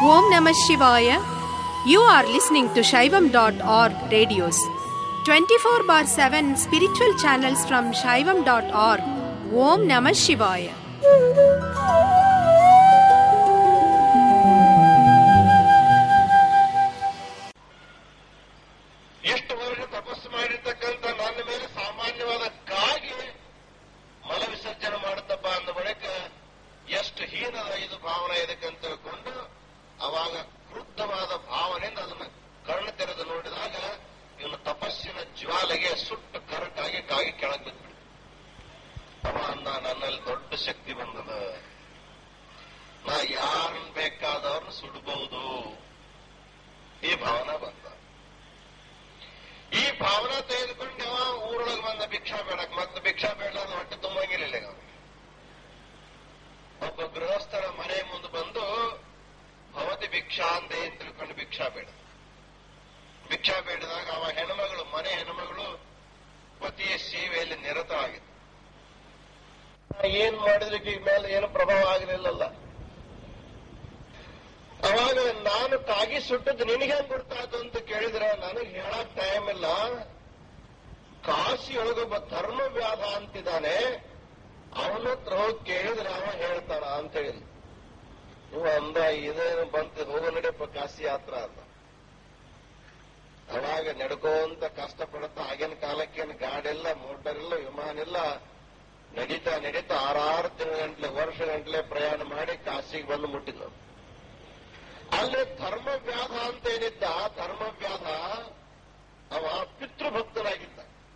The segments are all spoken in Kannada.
Om Namah Shivaya. You are listening to Shaivam.org radios. 24 bar 7 spiritual channels from Shaivam.org. Om Namah Shivaya. ಎಷ್ಟು ವರ್ಷ ತಪಸ್ಸು ಮಾಡಿರ್ತಕ್ಕಂಥ ನನ್ನ ಮೇಲೆ ಸಾಮಾನ್ಯವಾದ ಕಾಗಿ ಮಲ ವಿಸರ್ಜನೆ ಮಾಡುತ್ತಪ್ಪ ಅಂದ ಬಳಿಕ ಎಷ್ಟು ಹೀನದ ಇದು ಭಾವನೆ ಇದಕ್ಕಂತ ತಿಳ್ಕೊಂಡು ಅವಾಗ ಕ್ರುದ್ಧವಾದ ಭಾವನೆಯಿಂದ ಅದನ್ನ ಕಣ್ಣು ತೆರೆದು ನೋಡಿದಾಗ ಇವನು ತಪಸ್ಸಿನ ಜ್ವಾಲೆಗೆ ಸುಟ್ಟು ಕರಟಾಗಿ ಕಾಗಿ ಕೆಳಗೆ ಬಿದ್ಬಿಟ್ಟು ಅವ ಅಂದ ನನ್ನಲ್ಲಿ ದೊಡ್ಡ ಶಕ್ತಿ ಬಂದದ ನಾ ಯಾರನ್ನ ಬೇಕಾದವ್ರನ್ನ ಸುಡಬಹುದು ಈ ಭಾವನೆ ಬಂದ ಈ ಭಾವನೆ ತೆಗೆದುಕೊಂಡು ಅವ ಊರೊಳಗೆ ಬಂದ ಭಿಕ್ಷಾ ಬೇಡಕ್ ಮತ್ತೆ ಭಿಕ್ಷಾ ಬೇಡಲಾರ್ದ ಹೊಟ್ಟೆ ತುಂಬಂಗಿಲ್ಲ ಈಗ ಅವ್ನಿಗೆ. ಒಬ್ಬ ಗೃಹಸ್ಥರ ಮನೆ ಮುಂದೆ ಬಂದು ಭವತಿ ಭಿಕ್ಷಾ ಅಂತ ಏನ್ ತಿಳ್ಕೊಂಡು ಭಿಕ್ಷಾ ಬೇಡ ಭಿಕ್ಷಾ ಬೇಡಿದಾಗ ಅವ ಹೆಣ್ಮಗಳು ಮನೆ ಹೆಣ್ಮಗಳು ಪತಿಯ ಸೇವೆಯಲ್ಲಿ ನಿರತರಾಗಿತ್ತು ಏನ್ ಮಾಡಿದ್ರಿಗೆ ಈಗ ಮೇಲೆ ಏನು ಪ್ರಭಾವ ಆಗಲಿಲ್ಲಲ್ಲ ಅವಾಗ ನಾನು ಕಾಗಿ ಸುಟ್ಟದ್ದು ನಿನಗೆ ಹೆಂಗ್ ಗೊತ್ತಾಯ್ತು ಅಂತ ಕೇಳಿದ್ರೆ ನನಗೆ ಹೇಳಕ್ ಟೈಮ್ ಇಲ್ಲ ಕಾಶಿಯೊಳಗೊಬ್ಬ ಧರ್ಮವ್ಯಾಧ ಅಂತಿದ್ದಾನೆ ಅವನ ಹತ್ರ ಹೋಗಿ ಕೇಳಿದ್ರೆ ಅವ ಹೇಳ್ತಾನ ಅಂತ ಹೇಳಿ ನೀವು ಅಂದ ಇದೇನು ಬಂತು ಹೋಗೋ ನಡಿಯಪ್ಪ ಕಾಶಿ ಯಾತ್ರ ಅಂತ ಅವಾಗ ನಡ್ಕೋಂತ ಕಷ್ಟಪಡುತ್ತಾ ಆಗಿನ ಕಾಲಕ್ಕೇನು ಗಾಡಿಲ್ಲ ಮೋಟರ್ ಇಲ್ಲ ವಿಮಾನ ಇಲ್ಲ ನಡೀತಾ ನಡೀತಾ ಆರಾರು ತಿಂಗಳ ವರ್ಷ ಗಂಟ್ಲೆ ಪ್ರಯಾಣ ಮಾಡಿ ಕಾಶಿಗೆ ಬಂದು ಮುಟ್ಟಿದ್ನು ಅಲ್ಲಿ ಧರ್ಮವ್ಯಾಧ ಅಂತ ಏನಿದ್ದ ಧರ್ಮವ್ಯಾಧ ಅವ ಪಿತೃಭಕ್ತನಾಗಿದ್ದ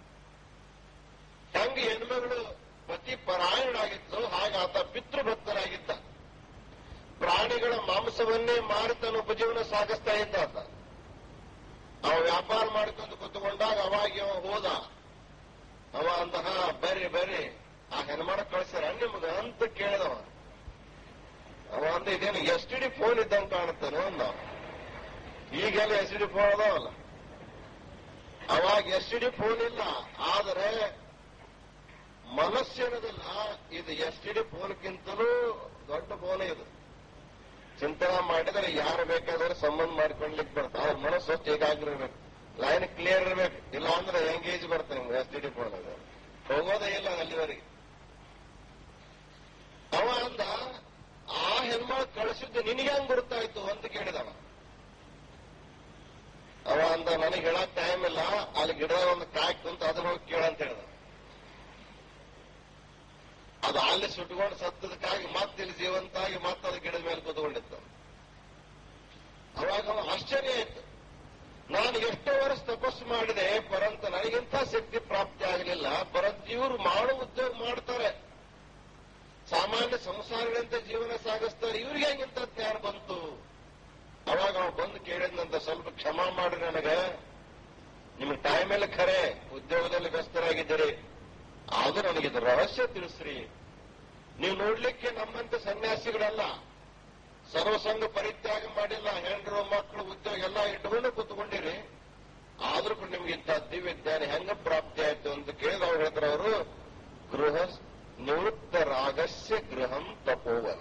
ಹೆಂಗ ಹೆಣ್ಮಗಳು ಪತಿ ಪರಾಯಣಾಗಿದ್ಲು ಹಾಗೆ ಆತ ಪಿತೃಭಕ್ತನಾಗಿದ್ದ ಪ್ರಾಣಿಗಳ ಮಾಂಸವನ್ನೇ ಮಾರಿ ತನ್ನ ಉಪಜೀವನ ಸಾಗಿಸ್ತಾ ಇದ್ದ ಆತ ಅವ ವ್ಯಾಪಾರ ಮಾಡ್ಕೊಂಡು ಕೂತ್ಕೊಂಡಾಗ ಅವಾಗ ಇವ ಹೋದ ಅವ ಅಂತ ಹಾ ಬರ್ರಿ ಬರ್ರಿ ಆ ಹೆಣ್ಮಾಡ ಕಳ್ಸ್ಯಾರ ನಿಮ್ಗ ಅಂತ ಕೇಳಿದವ ಅವ ಅಂದ ಇದೇನು ಎಸ್ ಟಿ ಡಿ ಫೋನ್ ಇದ್ದಂಗೆ ಕಾಣುತ್ತಾನೆ ಅಂದ ಈಗೆಲ್ಲ ಎಸ್ ಟಿ ಡಿ ಫೋನ್ ಅದಾವಲ್ಲ ಅವಾಗ ಎಸ್ ಟಿ ಡಿ ಫೋನ್ ಇಲ್ಲ ಆದರೆ ಮನಸ್ಸಿನದಲ್ಲ ಇದು ಎಸ್ ಟಿ ಡಿ ಫೋನ್ಗಿಂತಲೂ ದೊಡ್ಡ ಫೋನ್ ಇದು ಚಿಂತನೆ ಮಾಡಿದರೆ ಯಾರು ಬೇಕಾದ್ರೆ ಸಂಬಂಧ ಮಾಡ್ಕೊಳ್ಲಿಕ್ಕೆ ಬರ್ತಾರೆ ಅವ್ರ ಮನಸ್ಸು ಅಷ್ಟು ಏಕಾಗ್ರಬೇಕು ಲೈನ್ ಕ್ಲಿಯರ್ ಇರ್ಬೇಕು ಇಲ್ಲ ಅಂದ್ರೆ ಎಂಗೇಜ್ ಬರ್ತದೆ ನಿಮ್ಗೆ ಎಸ್ ಟಿ ಡಿ ಫೋನ್ ಅದು ಹೋಗೋದೇ ಇಲ್ಲ ಅಲ್ಲಿವರೆಗೆ ಅವ ಅಂದ ಆ ಹೆಣ್ಮಗಳು ಕಳಿಸಿದ್ದು ನಿನಗೆ ಹೆಂಗ್ ಗೊತ್ತಾಯ್ತು ಅಂತ ಕೇಳಿದವ ಅವ ಅಂದ ನನಗೆ ಹೇಳಕ್ ಟೈಮ್ ಇಲ್ಲ ಅಲ್ಲಿ ಗಿಡ ಒಂದು ಕಾಯಿ ಕುಂತ ಅದನ್ನ ಹೋಗಿ ಕೇಳಂತ ಹೇಳ್ದ ಅದು ಅಲ್ಲಿ ಸುಟ್ಕೊಂಡು ಸತ್ತದಕ್ಕಾಗಿ ಮತ್ತೆ ಇಲ್ಲಿ ಜೀವಂತಾಗಿ ಮತ್ತೆ ಅದು ಗಿಡದ ಮೇಲೆ ಕೂತ್ಕೊಂಡಿತ್ತು ಅವಾಗ ಅವ ಆಶ್ಚರ್ಯ ಆಯ್ತು ನಾನು ಎಷ್ಟೋ ವರ್ಷ ತಪಸ್ಸು ಮಾಡಿದೆ ಪರಂತ ನನಗಿಂತ ಶಕ್ತಿ ಪ್ರಾಪ್ತಿ ಆಗಲಿಲ್ಲ ಪರಂತ ಇವರು ಮಾಡೋ ಉದ್ಯೋಗ ಮಾಡ್ತಾರೆ ಸಾಮಾನ್ಯ ಸಂಸಾರಗಳಂತೆ ಜೀವನ ಸಾಗಿಸ್ತಾರೆ ಇವ್ರಿಗೆ ಹೆಂಗಿಂತ ಜ್ಞಾನ ಬಂತು ಅವಾಗ ಅವ್ನು ಬಂದು ಕೇಳಿದ್ನಂತ ಸ್ವಲ್ಪ ಕ್ಷಮಾ ಮಾಡ್ರಿ ನನಗೆ ನಿಮ್ಗೆ ಟೈಮ್ ಎಲ್ಲ ಖರೆ ಉದ್ಯೋಗದಲ್ಲಿ ವ್ಯಸ್ತರಾಗಿದ್ದೀರಿ ಆದ್ರೂ ನನಗಿದು ರಹಸ್ಯ ತಿಳಿಸ್ರಿ ನೀವು ನೋಡ್ಲಿಕ್ಕೆ ನಮ್ಮಂತ ಸನ್ಯಾಸಿಗಳಲ್ಲ ಸರ್ವಸಂಗ ಪರಿತ್ಯಾಗ ಮಾಡಿಲ್ಲ ಹೆಂಡ್ರು ಮಕ್ಕಳು ಉದ್ಯೋಗ ಎಲ್ಲ ಇಟ್ಕೊಂಡು ಕೂತ್ಕೊಂಡಿರಿ ಆದ್ರೂ ಕೂಡ ನಿಮ್ಗೆ ಇಂಥ ದಿವ್ಯ ಜ್ಞಾನ ಹೆಂಗ ಪ್ರಾಪ್ತಿ ಆಯ್ತು ಅಂತ ಕೇಳಿದ ಅವ್ರು ಹೇಳಿದ್ರು ಅವರು ಗೃಹ ನಿವೃತ್ತ ರಾಗಸ್ಯ ಗೃಹಂ ತಪೋವನ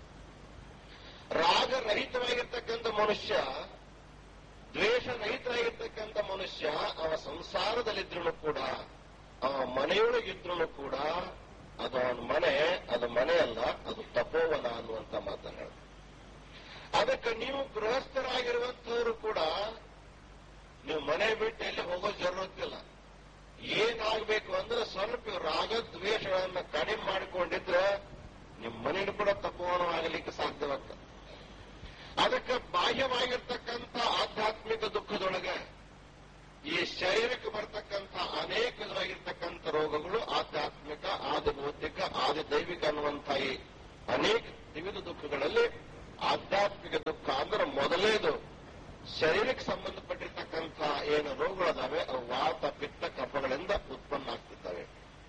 ರಾಗರಹಿತವಾಗಿರ್ತಕ್ಕಂಥ ಮನುಷ್ಯ ದ್ವೇಷ ರಹಿತರಾಗಿರ್ತಕ್ಕಂಥ ಮನುಷ್ಯ ಅವ ಸಂಸಾರದಲ್ಲಿದ್ರು ಕೂಡ ಅವ ಮನೆಯೊಳಗಿದ್ರು ಕೂಡ ಅದು ಅವನ ಮನೆ ಅದು ಮನೆ ಅಲ್ಲ ಅದು ತಪೋವನ ಅನ್ನುವಂತ ಮಾತನ್ನ ಹೇಳ್ತಾರೆ ಅದಕ್ಕೆ ನೀವು ಗೃಹಸ್ಥರಾಗಿರುವಂತವರು ಕೂಡ ನೀವು ಮನೆ ಬಿಟ್ಟು ಎಲ್ಲಿ ಹೋಗೋ ಜರುರತ್ತಿಲ್ಲ ಏನಾಗಬೇಕು ಅಂದ್ರೆ ಸ್ವಲ್ಪ ರಾಗ ದ್ವೇಷಗಳನ್ನ ಕಡಿಮೆ ಮಾಡಿಕೊಂಡಿದ್ರೆ ನಿಮ್ಮ ಮನೇನು ಕೂಡ ತಪೋವನವಾಗಲಿಕ್ಕೆ ಸಾಧ್ಯವಾಗ್ತದೆ ಅದಕ್ಕೆ ಬಾಹ್ಯವಾಗಿರ್ತಕ್ಕಂಥ ಆಧ್ಯಾತ್ಮಿಕ ದುಃಖದೊಳಗೆ ಈ ಶರೀರಕ್ಕೆ ಬರ್ತಕ್ಕಂಥ ಅನೇಕ ವಿಧವಾಗಿರ್ತಕ್ಕಂಥ ರೋಗಗಳು ಆಧ್ಯಾತ್ಮಿಕ ಆದಿ ಭೌತಿಕ ಆದಿ ದೈವಿಕ ಅನ್ನುವಂಥ ಈ ಅನೇಕ ವಿವಿಧ ದುಃಖಗಳಲ್ಲಿ ಆಧ್ಯಾತ್ಮಿಕ ದುಃಖ ಅಂದ್ರೆ ಮೊದಲೇದು ಶರೀರಕ್ಕೆ ಸಂಬಂಧಪಟ್ಟಿರ್ತಕ್ಕಂಥ ಏನು ರೋಗಗಳದಾವೆ ಅವು ವಾತ ಪಿತ್ತ ಕಫಗಳಿಂದ ಉತ್ಪನ್ನ ಆಗ್ತಿದ್ದಾವೆ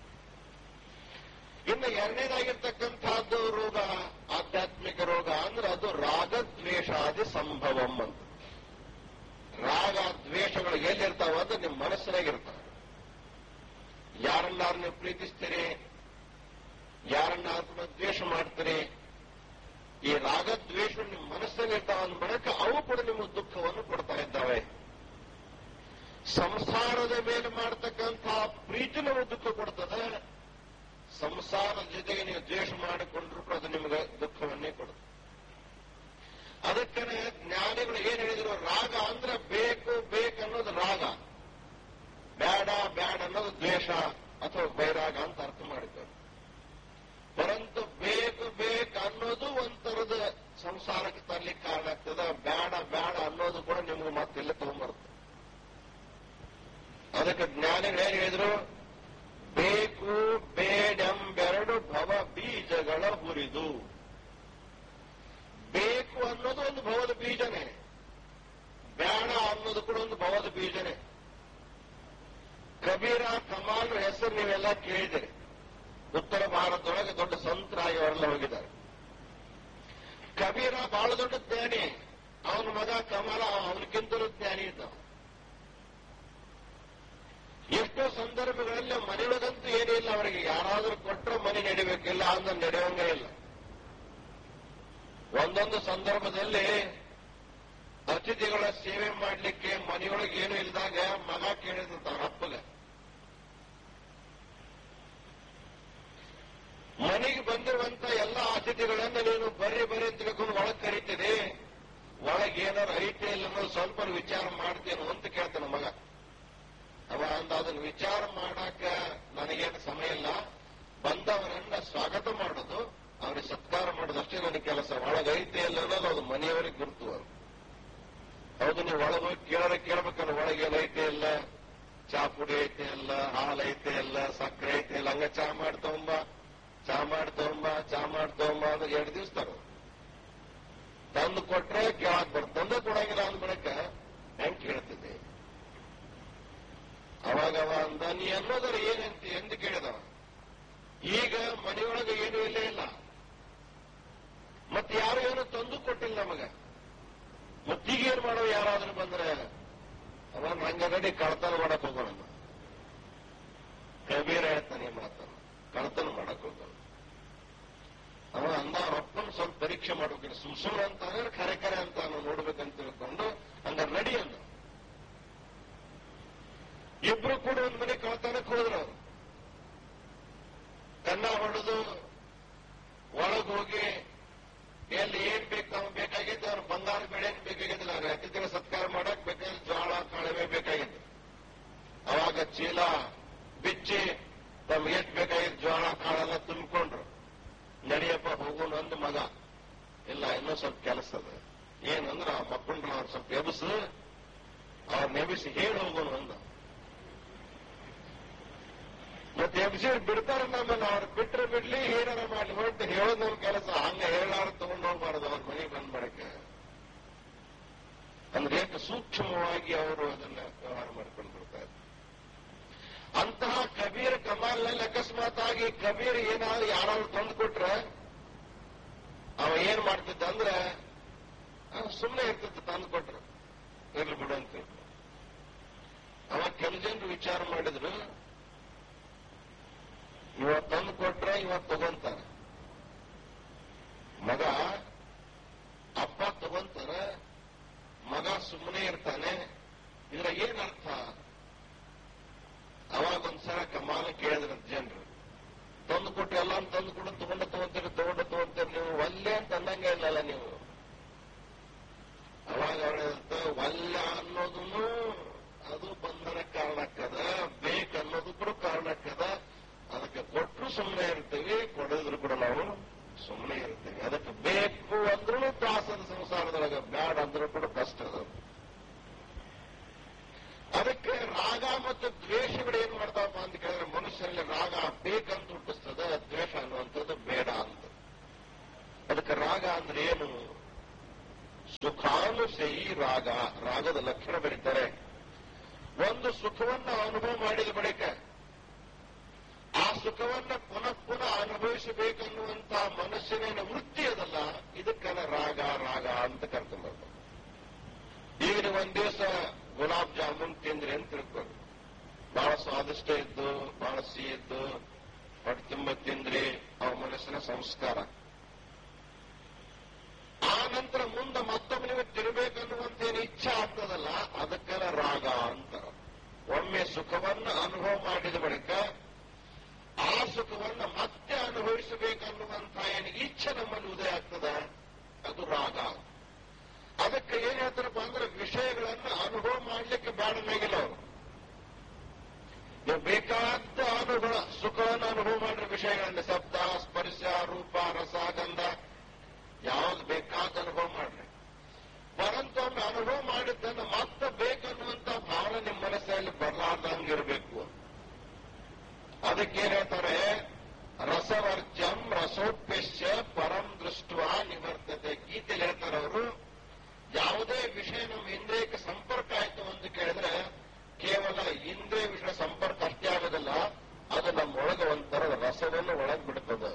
ಇನ್ನು ಎರಡನೇದಾಗಿರ್ತಕ್ಕಂಥದ್ದು ರೋಗ ಆಧ್ಯಾತ್ಮಿಕ ರೋಗ ಅಂದ್ರೆ ಅದು ರಾಗದ್ವೇಷಾದಿ ಸಂಭವಂ ಅಂತ ರಾಗ ದ್ವೇಷಗಳು ಎಲ್ಲಿರ್ತಾವ ಅಂದ್ರೆ ನಿಮ್ಮ ಮನಸ್ಸಿನಾಗಿರ್ತಾವ ಯಾರನ್ನಾರು ನೀವು ಪ್ರೀತಿಸ್ತೀರಿ ಯಾರನ್ನಾರು ಕೂಡ ದ್ವೇಷ ಮಾಡ್ತೀರಿ ಈ ರಾಗದ್ವೇಷ ನಿಮ್ಮ ಮನಸ್ಸಿನಾಗ ಇರ್ತಾವ ಅಂದ ಬಳಿಕ ಅವು ಕೂಡ ನಿಮಗೆ ದುಃಖವನ್ನು ಕೊಡ್ತಾ ಇದ್ದಾವೆ ಸಂಸಾರದ ಮೇಲೆ ಮಾಡತಕ್ಕಂಥ ಪ್ರೀತಿ ನಮಗೆ ದುಃಖ ಕೊಡ್ತದೆ ಸಂಸಾರದ ಜೊತೆಗೆ ನೀವು ದ್ವೇಷ ಮಾಡಿಕೊಂಡ್ರು ಕೂಡ ಅದು ನಿಮಗೆ ದುಃಖವನ್ನೇ ಕೊಡುತ್ತೆ ಅದಕ್ಕೆ ಜ್ಞಾನಿಗಳು ಏನ್ ಹೇಳಿದ್ರು ರಾಗ ಅಂದ್ರೆ ಬೇಕು ಬೇಕು ಅನ್ನೋದು ರಾಗ ಬೇಡ ಬೇಡ ಅನ್ನೋದು ದ್ವೇಷ ಅಥವಾ ಬೈರಾಗ ಅಂತ ಅರ್ಥ ಮಾಡಿದ್ದಾರೆ ಪರಂತು ಬೇಕು ಬೇಕು ಅನ್ನೋದು ಒಂಥರದ ಸಂಸಾರಕ್ಕೆ ತರ್ಲಿಕ್ಕೆ ಕಾರಣ ಆಗ್ತದ ಬೇಡ ಬೇಡ ಅನ್ನೋದು ಕೂಡ ನಿಮ್ಗೆ ಮತ್ತೆಲ್ಲ ತಗೊಂಡ್ಬರುತ್ತೆ ಅದಕ್ಕೆ ಜ್ಞಾನಿಗಳು ಏನ್ ಹೇಳಿದ್ರು ಬೇಕು ಬೇಡೆಂಬೆರಡು ಭವ ಬೀಜಗಳ ಹುರಿದು ಬೇಕು ಅನ್ನೋದು ಒಂದು ಭವದ ಬೀಜನೇ ಬೇಡ ಅನ್ನೋದು ಕೂಡ ಒಂದು ಭವದ ಬೀಜನೇ ಕಬೀರ ಕಮಾಲ್ ಹೆಸರು ನೀವೆಲ್ಲ ಕೇಳಿದಿರಿ ಉತ್ತರ ಭಾರತದೊಳಗೆ ದೊಡ್ಡ ಸಂತರಾಗಿ ಅವರೆಲ್ಲ ಹೋಗಿದ್ದಾರೆ ಕಬೀರ ಬಹಳ ದೊಡ್ಡ ಜ್ಞಾನಿ ಅವನ ಮಗ ಕಮಲ ಅವನಕ್ಕಿಂತಲೂ ಜ್ಞಾನಿ ಇದ್ದವ ಎಷ್ಟೋ ಸಂದರ್ಭಗಳಲ್ಲಿ ಮನೆಯೊಳಗಂತೂ ಏನಿಲ್ಲ ಅವರಿಗೆ ಯಾರಾದ್ರೂ ಕೊಟ್ಟರೆ ಮನೆ ನಡಿಬೇಕಿಲ್ಲ ಅಂದ್ರೆ ನಡೆಯೋಂಗೇ ಇಲ್ಲ ಒಂದೊಂದು ಸಂದರ್ಭದಲ್ಲಿ ಅತಿಥಿಗಳ ಸೇವೆ ಮಾಡಲಿಕ್ಕೆ ಮನೆಯೊಳಗೆ ಏನು ಇಲ್ದಾಗ ಮಗ ಕೇಳಿದಂತ ಅಪ್ಪಗೆ ಮನೆಗೆ ಬಂದಿರುವಂತ ಎಲ್ಲ ಅತಿಥಿಗಳನ್ನ ನೀನು ಬರ್ರಿ ಬರ್ರಿ ಅಂತ ತಿಳ್ಕೊಂಡು ಒಳಗ್ ಕರೀತಿದೆ ಒಳಗೆ ಏನಾರು ಐತೆ ಇಲ್ಲ ಅನ್ನೋದು ಸ್ವಲ್ಪ ವಿಚಾರ ಮಾಡ್ತೇನು ಅಂತ ಕೇಳ್ತಾನೆ ಮಗ ಅವ ಅಂದ ಅದನ್ನ ವಿಚಾರ ಮಾಡಾಕ ನನಗೇನು ಸಮಯ ಇಲ್ಲ ಬಂದವರನ್ನ ಸ್ವಾಗತ ಮಾಡೋದು ಅವ್ರಿಗೆ ಸತ್ಕಾರ ಮಾಡೋದು ಅಷ್ಟೇ ನನಗೆ ಕೆಲಸ ಒಳಗೈತೆ ಇಲ್ಲ ಅನ್ನೋದು ಅದು ಮನೆಯವರಿಗೆ ಗುರುತು ಅದು ಹೌದು ನೀವು ಒಳಗೆ ಹೋಗಿ ಕೇಳೋರ ಕೇಳ್ಬೇಕಲ್ಲ ಒಳಗೆ ಏನೈತೆ ಇಲ್ಲ ಚಾ ಪುಡಿ ಐತೆ ಇಲ್ಲ ಹಾಲು ಐತೆ ಇಲ್ಲ ಸಕ್ಕರೆ ಐತೆ ಇಲ್ಲ ಹಂಗ ಚಾ ಮಾಡ್ತವಂಬ ಚಾ ಮಾಡ್ತವಂಬ ಚಾ ಮಾಡ್ತವಂಬ ಅಂದ್ರೆ ಎರಡು ದಿವಸ ತಗೋ ತಂದು ಕೊಟ್ರೆ ಕೇಳಕ್ ಬರ್ ತಂದೆ ಕೊಡಂಗಿಲ್ಲ ಅಂದ ಬಳಿಕ ಹೆಂಗ್ ಕೇಳ್ತಿದ್ದೆ ಅವಾಗ ಅವ ಅಂದ ನೀ ಅನ್ನೋದರ ಏನಂತ ಎಂದು ಕೇಳಿದವ ಈಗ ಮನೆಯೊಳಗೆ ಏನೂ ಇಲ್ಲೇ ಇಲ್ಲ ಮತ್ತೆ ಯಾರು ಏನು ತಂದು ಕೊಟ್ಟಿಲ್ಲ ನಮಗ ಮತ್ತೀಗ ಏನ್ ಮಾಡೋ ಯಾರಾದ್ರೂ ಬಂದ್ರೆ ಅವ ರಂಗಗಡಿ ಕಳ್ತನ ಮಾಡಕ್ ಹೋಗೋಣ ಕಬೀರ ಹೇಳ್ತಾನೆ ಈ ಮಾತನ್ನು ಕಳ್ತನ ಮಾಡಕ್ ಹೋಗೋಣ ಅವ ಅಂದ ಅವ್ರಪ್ಪನ ಸ್ವಲ್ಪ ಪರೀಕ್ಷೆ ಮಾಡ್ಬೇಕು ಸುಮ್ ಸುಮ್ಮನೆ ಅಂತ ಅಂದ್ರೆ ಖರೆ ಖರೆ ಅಂತ ನಾವು ನೋಡ್ಬೇಕಂತ ತಿಳ್ಕೊಂಡು ಹಂಗ ನಡಿ ಅಂದ ಇಬ್ರು ಕೂಡ ಒಂದ್ ಮನೆ ಕಳ್ತನಕ್ಕೆ ಹೋದ್ರು ಅವರು ಕನ್ನ ಹೊಡೆದು ಒಳಗ್ ಹೋಗಿ ಎಲ್ಲಿ ಏನ್ ಬೇಕು ನಮ್ಗೆ ಬೇಕಾಗಿತ್ತು ಅವ್ರು ಬಂಗಾರ ಬೆಳೆ ಬೇಕಾಗಿದ್ದಿಲ್ಲ ಅವ್ರ ಅತಿಥಿಗಳ ಸತ್ಕಾರ ಮಾಡಕ್ ಬೇಕಾದ್ರೆ ಜೋಳ ಕಾಳುವೆ ಬೇಕಾಗಿತ್ತು ಅವಾಗ ಚೀಲ ಬಿಚ್ಚಿ ನಮ್ಗೆ ಎಷ್ಟು ಬೇಕಾಗಿತ್ತು ಜೋಳ ಕಾಳೆಲ್ಲ ತುಂಬಿಕೊಂಡ್ರು ನಡಿಯಪ್ಪ ಹೋಗೋಣ ಅಂದ ಮಗ ಇಲ್ಲ ಇನ್ನೂ ಸ್ವಲ್ಪ ಕೆಲಸ ಅದ ಏನಂದ್ರ ಆ ಮಕ್ಕಳನ್ನ ಅವ್ರು ಸ್ವಲ್ಪ ಎಬ್ಸು ಅವ್ರ ನೆಬಿಸಿ ಹೇಳಿ ಹೋಗೋಣ ಅಂದ ಮತ್ತೆ ಎಬ್ಸಿ ಬಿಡ್ತಾರ ನಮ್ಮನ್ನ ಅವ್ರು ಬಿಟ್ರೆ ಬಿಡ್ಲಿ ಏನಾರ ಮಾಡ್ಲಿ ಹೊರಟು ಹೇಳೋದ್ ನಮ್ ಕೆಲಸ ಹಂಗ ಹೇಳಾರ ತಗೊಂಡ್ ಹೋಗ್ಬಾರ್ದು ಅವ್ರ ಮನೆಗೆ ಬಂದ್ಬಿಡಕ್ಕೆ ಅಂದ್ರೆ ಎಷ್ಟು ಸೂಕ್ಷ್ಮವಾಗಿ ಅವರು ಅದನ್ನ ವ್ಯವಹಾರ ಮಾಡ್ಕೊಂಡು ಬಿಡ್ತಾರೆ ಅಂತಹ ಕಬೀರ್ ಕಮಾಲ್ನಲ್ಲಿ ಅಕಸ್ಮಾತ್ ಆಗಿ ಕಬೀರ್ ಏನಾದ್ರು ಯಾರಾದ್ರು ತಂದು ಕೊಟ್ರೆ ಅವ ಏನ್ ಮಾಡ್ತಿದ್ದ ಅಂದ್ರೆ ಸುಮ್ಮನೆ ಇರ್ತಿದ್ದ ತಂದು ಕೊಟ್ರು ಇರ್ಲಿ ಬಿಡು ಅಂತ ಅವ ಕೆಲವು ಜನರು ವಿಚಾರ ಮಾಡಿದ್ರು ಇವತ್ತು ತಂದು ಕೊಟ್ರೆ ಇವತ್ತು ತಗೊಂತಾರ ಮಗ ಅಪ್ಪ ತಗೊಂತಾರ ಮಗ ಸುಮ್ಮನೆ ಇರ್ತಾನೆ ಇದ್ರ ಏನ್ ಅರ್ಥ ಅವಾಗ ಒಂದ್ಸಲ ಕಮಾನ ಕೇಳಿದ್ರ ಜನರು ತಂದು ಕೊಟ್ಟು ಎಲ್ಲ ತಂದು ಕೊಡು ತಗೊಂಡು ತಗೊಂತೀರಿ ತಗೊಂಡು ತಗೊಂತೀರಿ ನೀವು ಒಲ್ಲೆ ಅಂತ ಅನ್ನಂಗೆ ಇಲ್ಲಲ್ಲ ನೀವು ಅವಾಗ ಅವ್ರ ಒಲ್ಲೆ ಅನ್ನೋದನ್ನು ಅದು ಬಂಧನ ಕಾರಣಕ್ಕದ ಬೇಕನ್ನೋದು ಕೂಡ ಕಾರಣಕ್ಕದ ಅದಕ್ಕೆ ಕೊಟ್ಟರು ಸುಮ್ಮನೆ ಇರ್ತೀವಿ ಕೊಡಿದ್ರು ಕೂಡ ನಾವು ಸುಮ್ಮನೆ ಇರ್ತೀವಿ ಅದಕ್ಕೆ ಬೇಕು ಅಂದ್ರೂ ತ್ರಾಸದ ಸಂಸಾರದೊಳಗೆ ಬ್ಯಾಡ ಅಂದ್ರೂ ಕೂಡ ಕಷ್ಟ ಅದ ಅದಕ್ಕೆ ರಾಗ ಮತ್ತು ದ್ವೇಷಗಳು ಏನ್ ಮಾಡ್ತಾವಪ್ಪ ಅಂತ ಕೇಳಿದ್ರೆ ಮನುಷ್ಯರಲ್ಲಿ ರಾಗ ಬೇಕಂತ ಹುಟ್ಟಿಸ್ತದ ದ್ವೇಷ ಅನ್ನುವಂಥದ್ದು ಬೇಡ ಅಂತ ಅದಕ್ಕೆ ರಾಗ ಅಂದ್ರೆ ಏನು ಸುಖಾನುಶಯಿ ರಾಗ ರಾಗದ ಲಕ್ಷಣ ಬರೀತಾರೆ ಒಂದು ಸುಖವನ್ನ ಅನುಭವ ಮಾಡಿದ ಬಳಿಕ ಆ ಸುಖವನ್ನ ಪುನಃ ಪುನಃ ಅನುಭವಿಸಬೇಕನ್ನುವಂತ ಮನಸ್ಸಿನ ವೃತ್ತಿ ಅದಲ್ಲ ಇದಕ್ಕನ ರಾಗ ರಾಗ ಅಂತ ಕರ್ಕೊಂಡ್ಬರ್ಬೇಕು ಈಗ ನೀವು ಒಂದ್ ದಿವಸ ಗುಲಾಬ್ ಜಾಮೂನ್ ತಿಂದ್ರಿ ಅಂತ ತಿಳ್ಕೊಂಡು ಬಹಳ ಸ್ವಾದಿಷ್ಟ ಇದ್ದು ಬಹಳ ಸಿಹಿ ಇದ್ದು ಹೊಟ್ಟೆ ತುಂಬ ತಿಂದ್ರಿ ಅವ್ರ ಮನಸ್ಸಿನ ಸಂಸ್ಕಾರ ಆ ನಂತರ ಮುಂದೆ ಮತ್ತೊಮ್ಮೆ ನೀವು ತಿರ್ಬೇಕನ್ನುವಂತ ಏನು ಇಚ್ಛೆ ಆಗ್ತದಲ್ಲ ಅದಕ್ಕೆಲ್ಲ ರಾಗ ಅಂತಾರ ಒಮ್ಮೆ ಸುಖವನ್ನು ಅನುಭವ ಮಾಡಿದ ಬಳಿಕ ಆ ಸುಖವನ್ನ ಮತ್ತೆ ಅನುಭವಿಸಬೇಕನ್ನುವಂತ ಏನು ಇಚ್ಛೆ ನಮ್ಮಲ್ಲಿ ಉದಯ ಆಗ್ತದ ಅದು ರಾಗ ಅದಕ್ಕೆ ಏನ್ ಹೇಳ್ತಾರಪ್ಪ ಅಂದ್ರೆ ವಿಷಯಗಳನ್ನ ಅನುಭವ ಮಾಡ್ಲಿಕ್ಕೆ ಬೇಡನಾಗಿಲ್ಲ ಅವರು ನೀವು ಬೇಕಾದ ಅನುಭವ ಸುಖವನ್ನು ಅನುಭವ ಮಾಡಿರೋ ವಿಷಯಗಳನ್ನ ಶಬ್ದ ಸ್ಪರ್ಶ ರೂಪ ರಸ ಗಂಧ ಯಾವ್ದು ಬೇಕಾದ ಅನುಭವ ಮಾಡ್ರಿ ಪರಂತು ಒಮ್ಮೆ ಅನುಭವ ಮಾಡಿದ್ದನ್ನು ಮತ್ತೆ ಬೇಕನ್ನುವಂತ ಭಾವನೆ ನಿಮ್ಮ ಮನಸ್ಸಲ್ಲಿ ಬರಲಾರ್ದಂಗಿರ್ಬೇಕು ಅದಕ್ಕೇನ್ ಹೇಳ್ತಾರೆ ರಸವರ್ಜಂ ರಸೋತ್ಪೇಶ್ಯ ಪರಂ ದೃಷ್ಟ ನಿವರ್ತತೆ ಗೀತೆಯಲ್ಲಿ ಹೇಳ್ತಾರೆ ಅವರು ಯಾವುದೇ ವಿಷಯ ನಮ್ಮ ಇಂದ್ರಿಯಕ್ಕೆ ಸಂಪರ್ಕ ಆಯ್ತು ಅಂತ ಕೇಳಿದ್ರೆ ಕೇವಲ ಇಂದ್ರಿಯ ವಿಷಯ ಸಂಪರ್ಕ ಅಷ್ಟೇ ಆಗೋದಿಲ್ಲ ಅದು ನಮ್ಮೊಳಗೆ ಒಂಥರ ರಸವನ್ನು ಒಳಗ್ ಬಿಡ್ತದೆ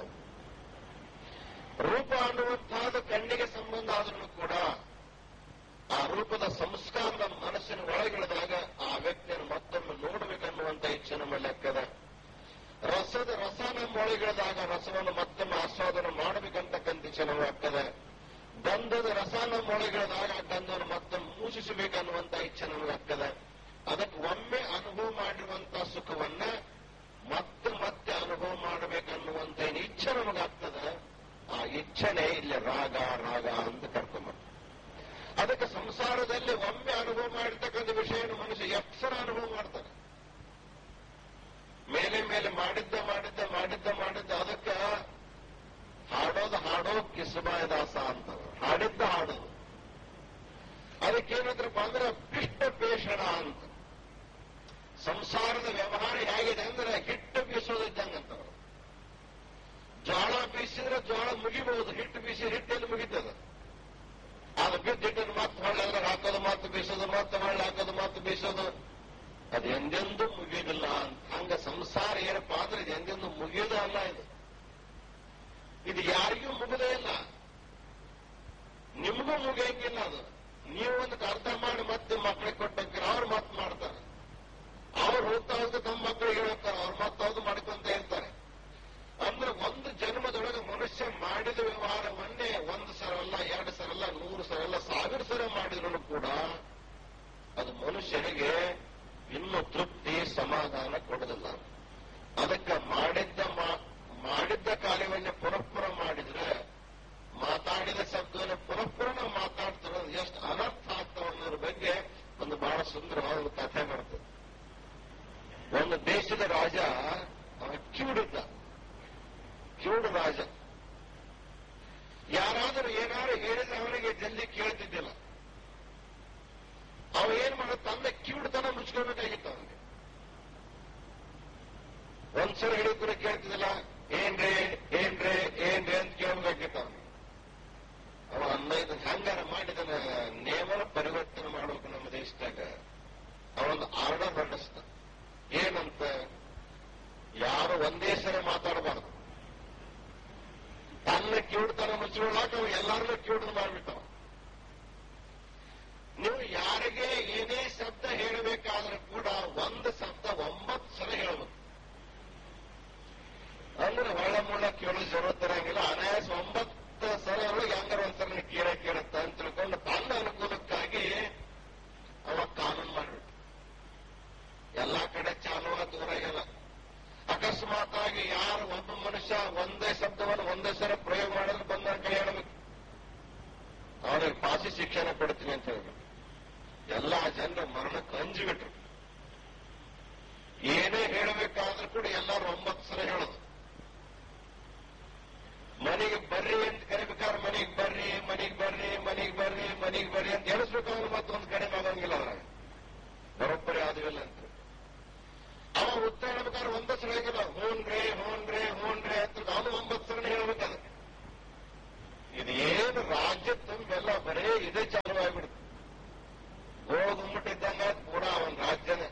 ರೂಪ ಅನ್ನುವಂತಹದ್ದು ಕಣ್ಣಿಗೆ ಸಂಬಂಧ ಆದ್ರೂ ಕೂಡ ಆ ರೂಪದ ಸಂಸ್ಕಾರ ನಮ್ಮ ಮನಸ್ಸಿನ ಒಳಗಿಳಿದಾಗ ಆ ವ್ಯಕ್ತಿಯನ್ನು ಮತ್ತೊಮ್ಮೆ ನೋಡಬೇಕನ್ನುವಂತ ಇಚ್ಛೆ ನಮ್ಮಲ್ಲಿ ಆಗ್ತದ ರಸದ ರಸ ನಮ್ಮ ಒಳಗಿಳಿದಾಗ ರಸವನ್ನು ಮತ್ತೊಮ್ಮೆ ಆಸ್ವಾದನೆ ಮಾಡಬೇಕಂತಕ್ಕಂಥ ಇಚ್ಛೆ ನಮಗೆ ಆಗ್ತದೆ ಗಂಧದ ರಸ ನಮ್ಮ ಒಳಗಿಳಿದಾಗ ಆ ಗಂಧವನ್ನು ಮತ್ತೊಮ್ಮೆ ಮೂಸಿಸಬೇಕನ್ನುವಂತ ಇಚ್ಛೆ ನಮಗೆ ಆಗ್ತದೆ ಅದಕ್ಕೆ ಒಮ್ಮೆ ಅನುಭವ ಮಾಡಿರುವಂತ ಸುಖವನ್ನ ಮತ್ತೆ ಮತ್ತೆ ಅನುಭವ ಮಾಡಬೇಕನ್ನುವಂತ ಏನು ಇಚ್ಛೆ ನಮಗಾಗ್ತದೆ ಆ ಇಚ್ಛೆನೆ ಇಲ್ಲಿ ರಾಗ ರಾಗ ಅಂತ ಕರ್ಕೊಂಬರ್ತಾರೆ ಅದಕ್ಕೆ ಸಂಸಾರದಲ್ಲಿ ಒಮ್ಮೆ ಅನುಭವ ಮಾಡಿರ್ತಕ್ಕಂಥ ವಿಷಯನ ಮನುಷ್ಯ ಎಕ್ಸರ ಅನುಭವ ಮಾಡ್ತಾನೆ ಮೇಲೆ ಮೇಲೆ ಮಾಡಿದ್ದ ಮಾಡಿದ್ದ ಮಾಡಿದ್ದ ಮಾಡಿದ್ದ ಅದಕ್ಕೆ ಹಾಡೋದು ಹಾಡೋ ಕಿಸಬಾಯ ದಾಸ ಅಂತ ಹಾಡಿದ್ದ ಹಾಡೋದು ಅದಕ್ಕೇನಂದ್ರಪ್ಪ ಅಂದ್ರೆ ಪಿಷ್ಟ ಪೇಷಣ ಅಂತ ಸಂಸಾರದ ವ್ಯವಹಾರ ಹೇಗಿದೆ ಅಂದ್ರೆ ಹಿಟ್ಟು ಬೀಸೋದಿದ್ದಂಗಂತ ಜೋಳ ಬೀಸಿದ್ರೆ ಜೋಳ ಮುಗಿಬಹುದು ಹಿಟ್ಟು ಬೀಸಿ ಹಿಟ್ಟಲ್ಲಿ ಮುಗಿತದ ಅದು ಬಿದ್ದು ಹಿಟ್ಟನ್ನು ಮತ್ತೆ ಹೊಳ್ಳೆ ಅದ್ರಾಗ ಹಾಕೋದು ಮತ್ತೆ ಬೀಸೋದು ಮತ್ತೆ ಹೊಳ್ಳೆ ಹಾಕೋದು ಮತ್ತೆ ಬೀಸೋದು ಅದು ಎಂದೆಂದೂ ಮುಗಿಯೋದಿಲ್ಲ ಅಂತ ಹಂಗ ಸಂಸಾರ ಏನಪ್ಪಾ ಅಂದ್ರೆ ಇದು ಎಂದೆಂದೂ ಮುಗಿಯೋದೇ ಅಲ್ಲ ಇದು ಇದು ಯಾರಿಗೂ ಮುಗುದೇ ಇಲ್ಲ ನಿಮಗೂ ಮುಗಿಯಂಗಿಲ್ಲ ಅದು ನೀವು ಒಂದು ಅರ್ಥ ಮಾಡಿ ಮತ್ತೆ ಮಕ್ಕಳಿಗೆ ಕೊಟ್ಟಂಗಿರ ಅವ್ರು ಮತ್ತೆ ಮಾಡ್ತಾರೆ ಅವ್ರು ಹೋಗ್ತಾ ಹೋಗ್ತಾ ತಮ್ಮ ಮಕ್ಕಳಿಗೆ ಹೇಳ್ತಾರೆ ಅವ್ರು ಮತ್ತೆ ಹೌದು ಮಾಡ್ಕೊಂತ ಇರ್ತಾರೆ ಅಂದ್ರೆ ಒಂದು ಜನ್ಮದೊಳಗೆ ಮನುಷ್ಯ ಮಾಡಿದ ವ್ಯವಹಾರವನ್ನೇ ಒಂದು ಸರಲ್ಲ ಎರಡು ಸರಲ್ಲ ನೂರು ಸರಲ್ಲ ಸಾವಿರ ಸರ ಮಾಡಿದ್ರು ಕೂಡ ಅದು ಮನುಷ್ಯನಿಗೆ ಇನ್ನು ತೃಪ್ತಿ ಸಮಾಧಾನ ಕೊಡೋದಿಲ್ಲ ಅದಕ್ಕೆ ಮಾಡಿದ್ದ ಮಾ- ಮಾಡಿದ್ದ ಕಾರ್ಯವನ್ನೇ ಪುನಃಪುರ ಮಾಡಿದ್ರೆ ಮಾತಾಡಿದ ಶಬ್ದವನ್ನು ಪುನಃಪುರ ನಾವು ಮಾತಾಡ್ತಿರೋದು ಎಷ್ಟು ಅನರ್ಥ ಆಗ್ತಾವ ಅನ್ನೋದ್ರ ಬಗ್ಗೆ ಒಂದು ಬಹಳ ಸುಂದರವಾದ ಒಂದು ಕಥೆ ಬರ್ತದೆ ಒಂದು ದೇಶದ ರಾಜ ಅವ ಕಿವುಡಿದ್ದ ಕಿವುಡು ರಾಜ ಯಾರಾದರೂ ಏನಾದ್ರು ಹೇಳಿದ್ರೆ ಅವನಿಗೆ ಜಲ್ದಿ ಕೇಳ್ತಿದ್ದಿಲ್ಲ ಅವ ಏನ್ ಮಾಡ ತನ್ನ ಕಿವುಡುತನ ಮುಚ್ಕೋಬೇಕಾಗಿತ್ತು ಅವನಿಗೆ ಒಂದ್ಸಲ ಹೇಳಿದ್ರೆ ಕೇಳ್ತಿದ್ದಿಲ್ಲ ಏನ್ರಿ ಏನ್ರಿ ಏನ್ರಿ ಅಂತ ಕೇಳ್ಬೇಕಾಗಿತ್ತು ಅವನಿಗೆ ಅವ ಹನ್ನೈದು ಹಂಗಾರ ಮಾಡಿದನ ನೇಮನ ಪರಿವರ್ತನೆ ಮಾಡ್ಬೇಕು ನಮ್ಮ ದೇಶದಾಗ ಅವೊಂದು ಆರ್ಡರ್ ಹೊರಡಿಸ್ತ ಏನಂತ ಯಾರು ಒಂದೇ ಸರಿ ಮಾತಾಡಬಾರ್ದು ತನ್ನ ಕಿವುಡ್ತನ ಮುಚ್ಚಿಕೊಳ್ಳಾಕ ಅವ ಎಲ್ಲಾರನ್ನೂ ಕಿವುಡ್ ಮಾಡ್ಬಿಟ್ಟವ ನೀವು ಯಾರಿಗೆ ಏನೇ ಶಬ್ದ ಹೇಳಬೇಕಾದ್ರೂ ಕೂಡ ಒಂದು ಶಬ್ದ ಒಂಬತ್ತು ಸಲ ಹೇಳಬೇಕು ಅಂದ್ರೆ ಒಳ್ಳೆ ಮುಳ್ಳ ಕೇಳೋ ಜರುರತ್ ಇರಂಗಿಲ್ಲ ಅನಾಯಾಸ ಒಂಬತ್ತು ಸಲ ಒಳಗೆ ಹಂಗಾರ ಒಂದ್ಸಲ ನೀವು ಕೇಳ ಕೇಳುತ್ತ ಅಂತ ತಿಳ್ಕೊಂಡು ತನ್ನ ಅನುಕೂಲಕ್ಕಾಗಿ ಅವ ಕಾನೂನು ಮಾಡ್ಬಿಟ್ಟು ಎಲ್ಲಾ ಕಡೆ ಚಾಲುವ ದೂರಾಗಿಲ್ಲ ಅಕಸ್ಮಾತ್ ಆಗಿ ಯಾರು ಒಬ್ಬ ಮನುಷ್ಯ ಒಂದೇ ಶಬ್ದವನ್ನು ಒಂದೇ ಸಲ ಪ್ರಯೋಗ ಮಾಡಿದ್ರೆ ಬಂದ ಕೈ ಹೇಳಬೇಕು ಅವನಿಗೆ ಫಾಸಿ ಶಿಕ್ಷಣ ಕೊಡ್ತೀನಿ ಅಂತ ಹೇಳ್ಬೇಕು ಎಲ್ಲಾ ಜನರು ಮರಣಕ್ಕೆ ಅಂಜಿಬಿಟ್ರು ಏನೇ ಹೇಳಬೇಕಾದ್ರೂ ಕೂಡ ಎಲ್ಲರೂ ಒಂಬತ್ತು ಸಲ ಹೇಳೋದು ಮನೆಗೆ ಬರ್ರಿ ಅಂತ ಕರಿಬೇಕಾದ್ರೆ ಮನೆಗೆ ಬರ್ರಿ ಮನೆಗೆ ಬರ್ರಿ ಮನೆಗೆ ಬರ್ರಿ ಮನೆಗೆ ಬರ್ರಿ ಅಂತ ಹೇಳಿಸ್ಬೇಕಾದ್ರೆ ಮತ್ತೊಂದು ಕಡಿಮೆ ಆಗಂಗಿಲ್ಲ ಅದ್ರಾಗ ಬರೋಬ್ಬರಿ ಆದಿಲ್ಲ ಅಂತ ಅವ ಉತ್ತರ ಹೇಳ್ಬೇಕಾದ್ರೆ ಒಂದೇ ಸಲ ಹೇಗಿಲ್ಲ ಹೂನ್ರಿ ಹೂನ್ರಿ ಹೂನ್ರಿ ಅಂತ ಅವನು ಒಂಬತ್ತು ಸಲ ಹೇಳ್ಬೇಕಾದ್ರೆ ಇದು ಏನು ರಾಜ್ಯ ತುಂಬೆಲ್ಲ ಬರೇ ಇದೇ ಚಾಲುವಾಗಿಬಿಡ್ತು ಗೋಧುಮ್ಮಟ್ಟಿದ್ದಂಗ ಕೂಡ ಅವನ ರಾಜ್ಯನೇ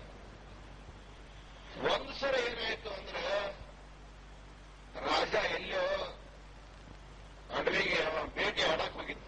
ಒಂದು ಸಲ ಏನಾಯ್ತು ಅಂದ್ರೆ ರಾಜ ಎಲ್ಲೋ ಅಡವಿಗೆ ಅವ ಭೇಟಿ ಆಡಕ್ ಹೋಗಿದ್ದ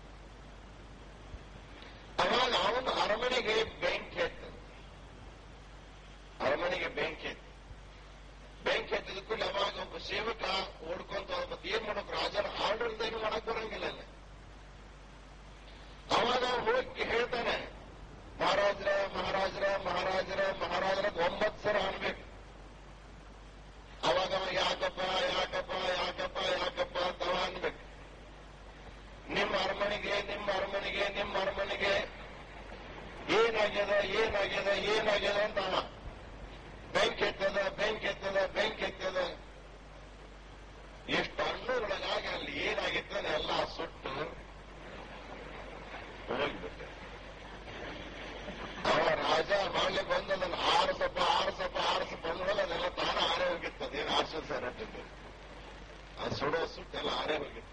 ಅರಮನೆಗೆ ನಿಮ್ಮ ಅರಮನೆಗೆ ನಿಮ್ಮ ಅರಮನೆಗೆ ಏನಾಗ್ಯದ ಏನಾಗ್ಯದ ಏನಾಗ್ಯದ ಅಂತ ಅವ ಬೆಂಕಿ ಎತ್ತದ ಬೆಂಕಿ ಎತ್ತದ ಬೆಂಕಿ ಎತ್ತದ ಎಷ್ಟು ಅನ್ನೂರೊಳಗಾಗಿ ಅಲ್ಲಿ ಏನಾಗಿತ್ತಾನೆ ಎಲ್ಲ ಸುಟ್ಟು ಹೋಗ್ಬಿಟ್ಟೆ ಅವ ರಾಜ ಮಾಡ್ಲಿಕ್ಕೆ ಬಂದದನ್ನ ಆರಸಪ್ಪ ಆರಸಪ್ಪ ಆರಸಪ್ಪ ಅಂದ್ಮೇಲೆ ಅದೆಲ್ಲ ತಾನ ಆರೇ ಹೋಗಿತ್ತು ಅದೇನು ಆರ್ಸ ಸರ್ ಅದು ಸುಡೋ ಸುಟ್ಟೆಲ್ಲ ಆರೇ ಹೋಗಿತ್ತು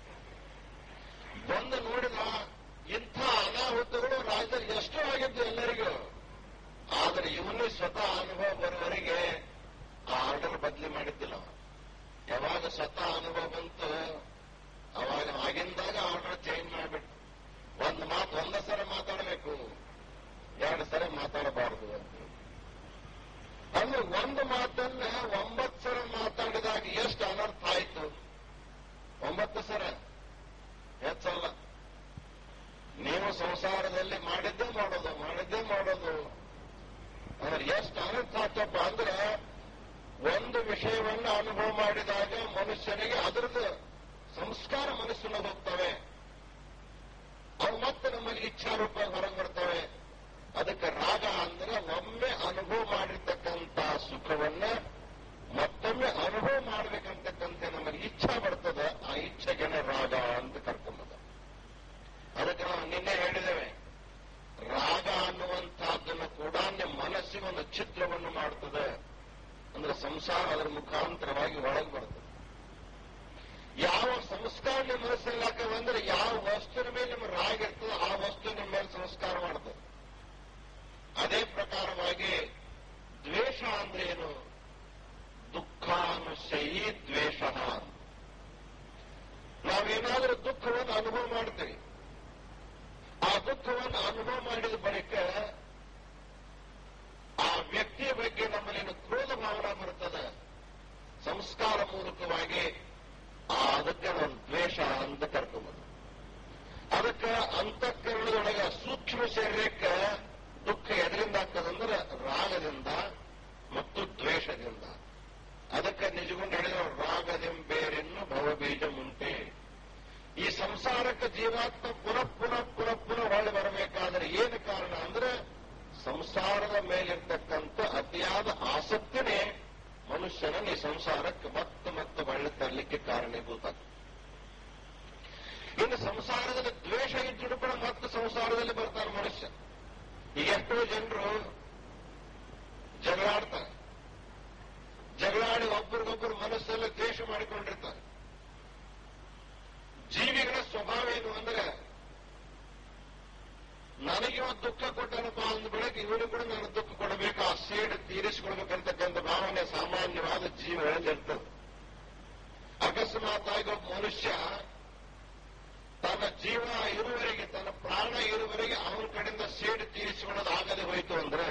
ಬಂದು ನೋಡಿದ ಇಂಥ ಅನಾಹುತಗಳು ರಾಜ್ಯದಲ್ಲಿ ಎಷ್ಟೋ ಆಗಿದ್ದು ಎಲ್ಲರಿಗೂ ಆದರೆ ಇವನು ಸ್ವತಃ ಅನುಭವ ಬರುವವರೆಗೆ ಆ ಆರ್ಡರ್ ಬದಲಿ ಮಾಡಿದ್ದಿಲ್ಲ ಅವ. ಯಾವಾಗ ಸ್ವತಃ ಅನುಭವ ಬಂತು ಅವಾಗ ಆಗಿಂದಾಗ ಆರ್ಡರ್ ಚೇಂಜ್ ಮಾಡಿಬಿಟ್ಟು ಒಂದು ಮಾತು ಒಂದ ಸರ ಮಾತಾಡಬೇಕು ಎರಡು ಸರಿ ಮಾತಾಡಬಾರದು ಅಂತ ಅಂದ್ರೆ ಒಂದು ಮಾತನ್ನ ಒಂಬತ್ತು ಸಲ ಮಾತಾಡಿದಾಗ ಎಷ್ಟು ಅನರ್ಥ ಆಯ್ತು ಒಂಬತ್ತು ಸರ ಹೆಚ್ಚಲ್ಲ ನೀವು ಸಂಸಾರದಲ್ಲಿ ಮಾಡಿದ್ದೇ ಮಾಡೋದು ಮಾಡಿದ್ದೇ ಮಾಡೋದು ಅಂದ್ರೆ ಎಷ್ಟು ಅನರ್ಥ ಆಯ್ತಪ್ಪ ಅಂದ್ರೆ ಒಂದು ವಿಷಯವನ್ನ ಅನುಭವ ಮಾಡಿದಾಗ ಮನುಷ್ಯನಿಗೆ ಅದರದ್ದು ಸಂಸ್ಕಾರ ಮನಸ್ಸಿನ ಹೋಗ್ತವೆ ಅವು ಮತ್ತೆ ನಮ್ಮಲ್ಲಿ ಇಚ್ಛಾರೂಪ ಹೊರಗೆ ಬರ್ತವೆ ಅದಕ್ಕೆ ರಾಗ ಅಂದ್ರೆ ಒಮ್ಮೆ ಅನುಭವ ಮಾಡಿರ್ತಕ್ಕಂಥ ಸುಖವನ್ನ ಮತ್ತೊಮ್ಮೆ ಅನುಭವ ಮಾಡ್ಬೇಕಂತಕ್ಕಂಥ ನಮ್ಮಲ್ಲಿ ಇಚ್ಛಾ ಬರ್ತದೆ ಆ ಇಚ್ಛೆಗೆನೆ ರಾಗ ಅಂತ ಕರ್ಕೊಂಬದ ಅದಕ್ಕೆ ನಾವು ನಿನ್ನೆ ಹೇಳಿದ್ದೇವೆ ರಾಗ ಅನ್ನುವಂತಹದ್ದನ್ನು ಕೂಡ ನಿಮ್ಮ ಮನಸ್ಸಿಗೆ ಒಂದು ಚಿತ್ರವನ್ನು ಮಾಡ್ತದೆ ಅಂದ್ರೆ ಸಂಸಾರ ಅದರ ಮುಖಾಂತರವಾಗಿ ಒಳಗೆ ಬರ್ತದೆ ಯಾವ ಸಂಸ್ಕಾರ ನಿಮ್ಮ ಮನಸ್ಸಲ್ಲಿ ಹಾಕವ ಅಂದ್ರೆ ಯಾವ ವಸ್ತುವಿನ ಮೇಲೆ ನಿಮ್ಮ ರಾಗ ಇರ್ತದೆ ಆ ವಸ್ತು ನಿಮ್ಮ ಮೇಲೆ ಸಂಸ್ಕಾರ ಮಾಡ್ತದೆ ಅದೇ ಪ್ರಕಾರವಾಗಿ ದ್ವೇಷ ಅಂದ್ರೆ ಏನು ದುಃಖಾನುಶಯಿ ದ್ವೇಷ ನಾವೇನಾದರೂ ದುಃಖವನ್ನು ಅನುಭವ ಮಾಡ್ತೀವಿ ಆ ದುಃಖವನ್ನು ಅನುಭವ ಮಾಡಿದ ಬಳಿಕ ಆ ವ್ಯಕ್ತಿಯ ಬಗ್ಗೆ ನಮ್ಮಲ್ಲಿ ಕ್ರೋಧ ಭಾವನೆ ಬರ್ತದೆ ಸಂಸ್ಕಾರ ಮೂಲಕವಾಗಿ ಆ ಅದಕ್ಕೆ ನಾವು ದ್ವೇಷ ಅಂತ ಕರ್ಕೊಂಬೋದು ಅದಕ್ಕೆ ಅಂತಃಕರಣದೊಳಗ ಸೂಕ್ಷ್ಮ ಶರೀರಕ್ಕೆ ದುಃಖ ಎದರಿಂದ ಆಗ್ತದಂದ್ರೆ ರಾಗದಿಂದ ಮತ್ತು ದ್ವೇಷದಿಂದ ಅದಕ್ಕೆ ನಿಜಗೊಂಡು ಹೇಳಿದ್ರೆ ರಾಗದೆಂಬೇರೆನ್ನು ಭವಬೀಜ ಮುಂಟೆ ಈ ಸಂಸಾರಕ್ಕೆ ಜೀವಾತ್ಮ ಪುನಃ ಪುನಃ ಪುನಃ ಪುನಃ ಹೊಳ್ಳಿ ಬರಬೇಕಾದ್ರೆ ಏನು ಕಾರಣ ಅಂದ್ರೆ ಸಂಸಾರದ ಮೇಲಿರ್ತಕ್ಕಂಥ ಅತಿಯಾದ ಆಸಕ್ತಿನೇ ಮನುಷ್ಯನನ್ನು ಈ ಸಂಸಾರಕ್ಕೆ ಮತ್ತೆ ಮತ್ತೆ ಹೊಳ್ಳಿ ತರಲಿಕ್ಕೆ ಕಾರಣೀಭೂತ ಇನ್ನು ಸಂಸಾರದಲ್ಲಿ ದ್ವೇಷ ಇದ್ದು ಕೂಡ ಮತ್ತೆ ಸಂಸಾರದಲ್ಲಿ ಬರ್ತಾರೆ ಮನುಷ್ಯ ಈಗ ಎಷ್ಟೋ ಜನರು ಜಗಳಾಡ್ತಾರೆ ಜಗಳಾಡಿ ಒಬ್ಬರಿಗೊಬ್ಬರು ಮನಸ್ಸಲ್ಲಿ ದ್ವೇಷ ಮಾಡಿಕೊಂಡಿರ್ತಾರೆ ಜೀವಿಗಳ ಸ್ವಭಾವ ಏನು ಅಂದ್ರೆ ನನಗೆ ಒಂದು ದುಃಖ ಕೊಟ್ಟನಪ್ಪ ಅಂದ ಬೆಳಗ್ಗೆ ಇವನು ಕೂಡ ನಾನು ದುಃಖ ಕೊಡಬೇಕು ಆ ಸೇಡು ತೀರಿಸಿಕೊಳ್ಬೇಕಂತಕ್ಕಂಥ ಭಾವನೆ ಸಾಮಾನ್ಯವಾದ ಜೀವಗಳಲ್ಲಿ ಇರ್ತದೆ ಅಕಸ್ಮಾತ್ ಆಗಿ ಒಬ್ಬ ಮನುಷ್ಯ ತನ್ನ ಜೀವ ಇರುವವರೆಗೆ ತನ್ನ ಪ್ರಾಣ ಇರುವವರೆಗೆ ಅವನ ಕಡೆಯಿಂದ ಸೇಡು ತೀರಿಸಿಕೊಳ್ಳೋದು ಆಗದೆ ಹೋಯ್ತು ಅಂದ್ರೆ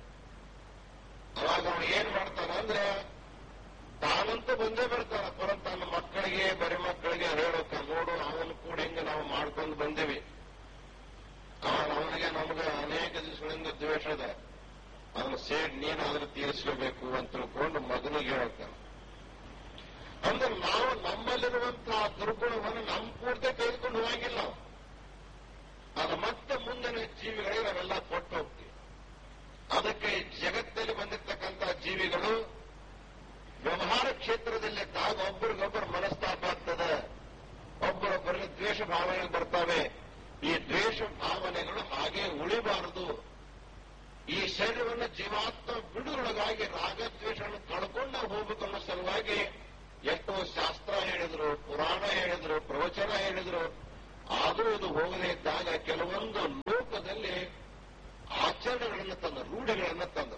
ಅವಾಗ ಅವನು ಏನ್ ಮಾಡ್ತಾನ ಅಂದ್ರೆ ತಾನಂತೂ ಬಂದೇ ಬರ್ತಾನ ಪರ ತನ್ನ ಮಕ್ಕಳಿಗೆ ಬರಿ ಮಕ್ಕಳಿಗೆ ಹೇಳೋಕ ನೋಡು ಅವನು ಕೂಡ ಹೆಂಗೆ ನಾವು ಮಾಡ್ಕೊಂಡು ಬಂದೇವಿ ಅವನು ಅವನಿಗೆ ನಮ್ಗೆ ಅನೇಕ ದಿವಸಗಳಿಂದ ದ್ವೇಷ ಇದೆ ಅವನು ಸೇಡ್ ನೀನಾದ್ರೂ ತೀರಿಸ್ಕೋಬೇಕು ಅಂತ ತಿಳ್ಕೊಂಡು ಮಗನಿಗೆ ಹೇಳೋಕ ಅಂದ್ರೆ ನಾವು ನಮ್ಮಲ್ಲಿರುವಂತಹ ದುರ್ಗುಣವನ್ನು ನಮ್ಮ ಪೂರ್ತಿ ತೆಗೆದುಕೊಂಡು ಹೋಗಿಲ್ಲ ನಾವು ಅದು ಮತ್ತೆ ಮುಂದಿನ ಜೀವಿಗಳಿಗೆ ನಾವೆಲ್ಲ ಕೊಟ್ಟು ಹೋಗ್ತೀವಿ ಅದಕ್ಕೆ ಈ ಜಗತ್ತಲ್ಲಿ ಬಂದಿರತಕ್ಕಂತಹ ಜೀವಿಗಳು ವ್ಯವಹಾರ ಕ್ಷೇತ್ರದಲ್ಲಿದ್ದಾಗ ಒಬ್ಬರಿಗೊಬ್ಬರು ಮನಸ್ತಾಪ ಆಗ್ತದೆ ಒಬ್ಬರೊಬ್ಬರಲ್ಲಿ ದ್ವೇಷ ಭಾವನೆಗಳು ಬರ್ತವೆ ಈ ದ್ವೇಷ ಭಾವನೆಗಳು ಹಾಗೆ ಉಳಿಬಾರದು ಈ ಶರೀರವನ್ನು ಜೀವಾತ್ಮ ಬಿಡುಗೊಳಗಾಗಿ ರಾಗದ್ವೇಷವನ್ನು ಕಳ್ಕೊಂಡು ನಾವು ಹೋಗ್ಬೇಕು ಅನ್ನೋ ಸಲುವಾಗಿ ಎಷ್ಟೋ ಶಾಸ್ತ್ರ ಹೇಳಿದ್ರು ಪುರಾಣ ಹೇಳಿದ್ರು ಪ್ರವಚನ ಹೇಳಿದ್ರು ಆದರೂ ಇದು ಹೋಗದೇ ಇದ್ದಾಗ ಕೆಲವೊಂದು ಲೋಕದಲ್ಲಿ ಆಚರಣೆಗಳನ್ನು ತಂದ ರೂಢಿಗಳನ್ನು ತಂದರು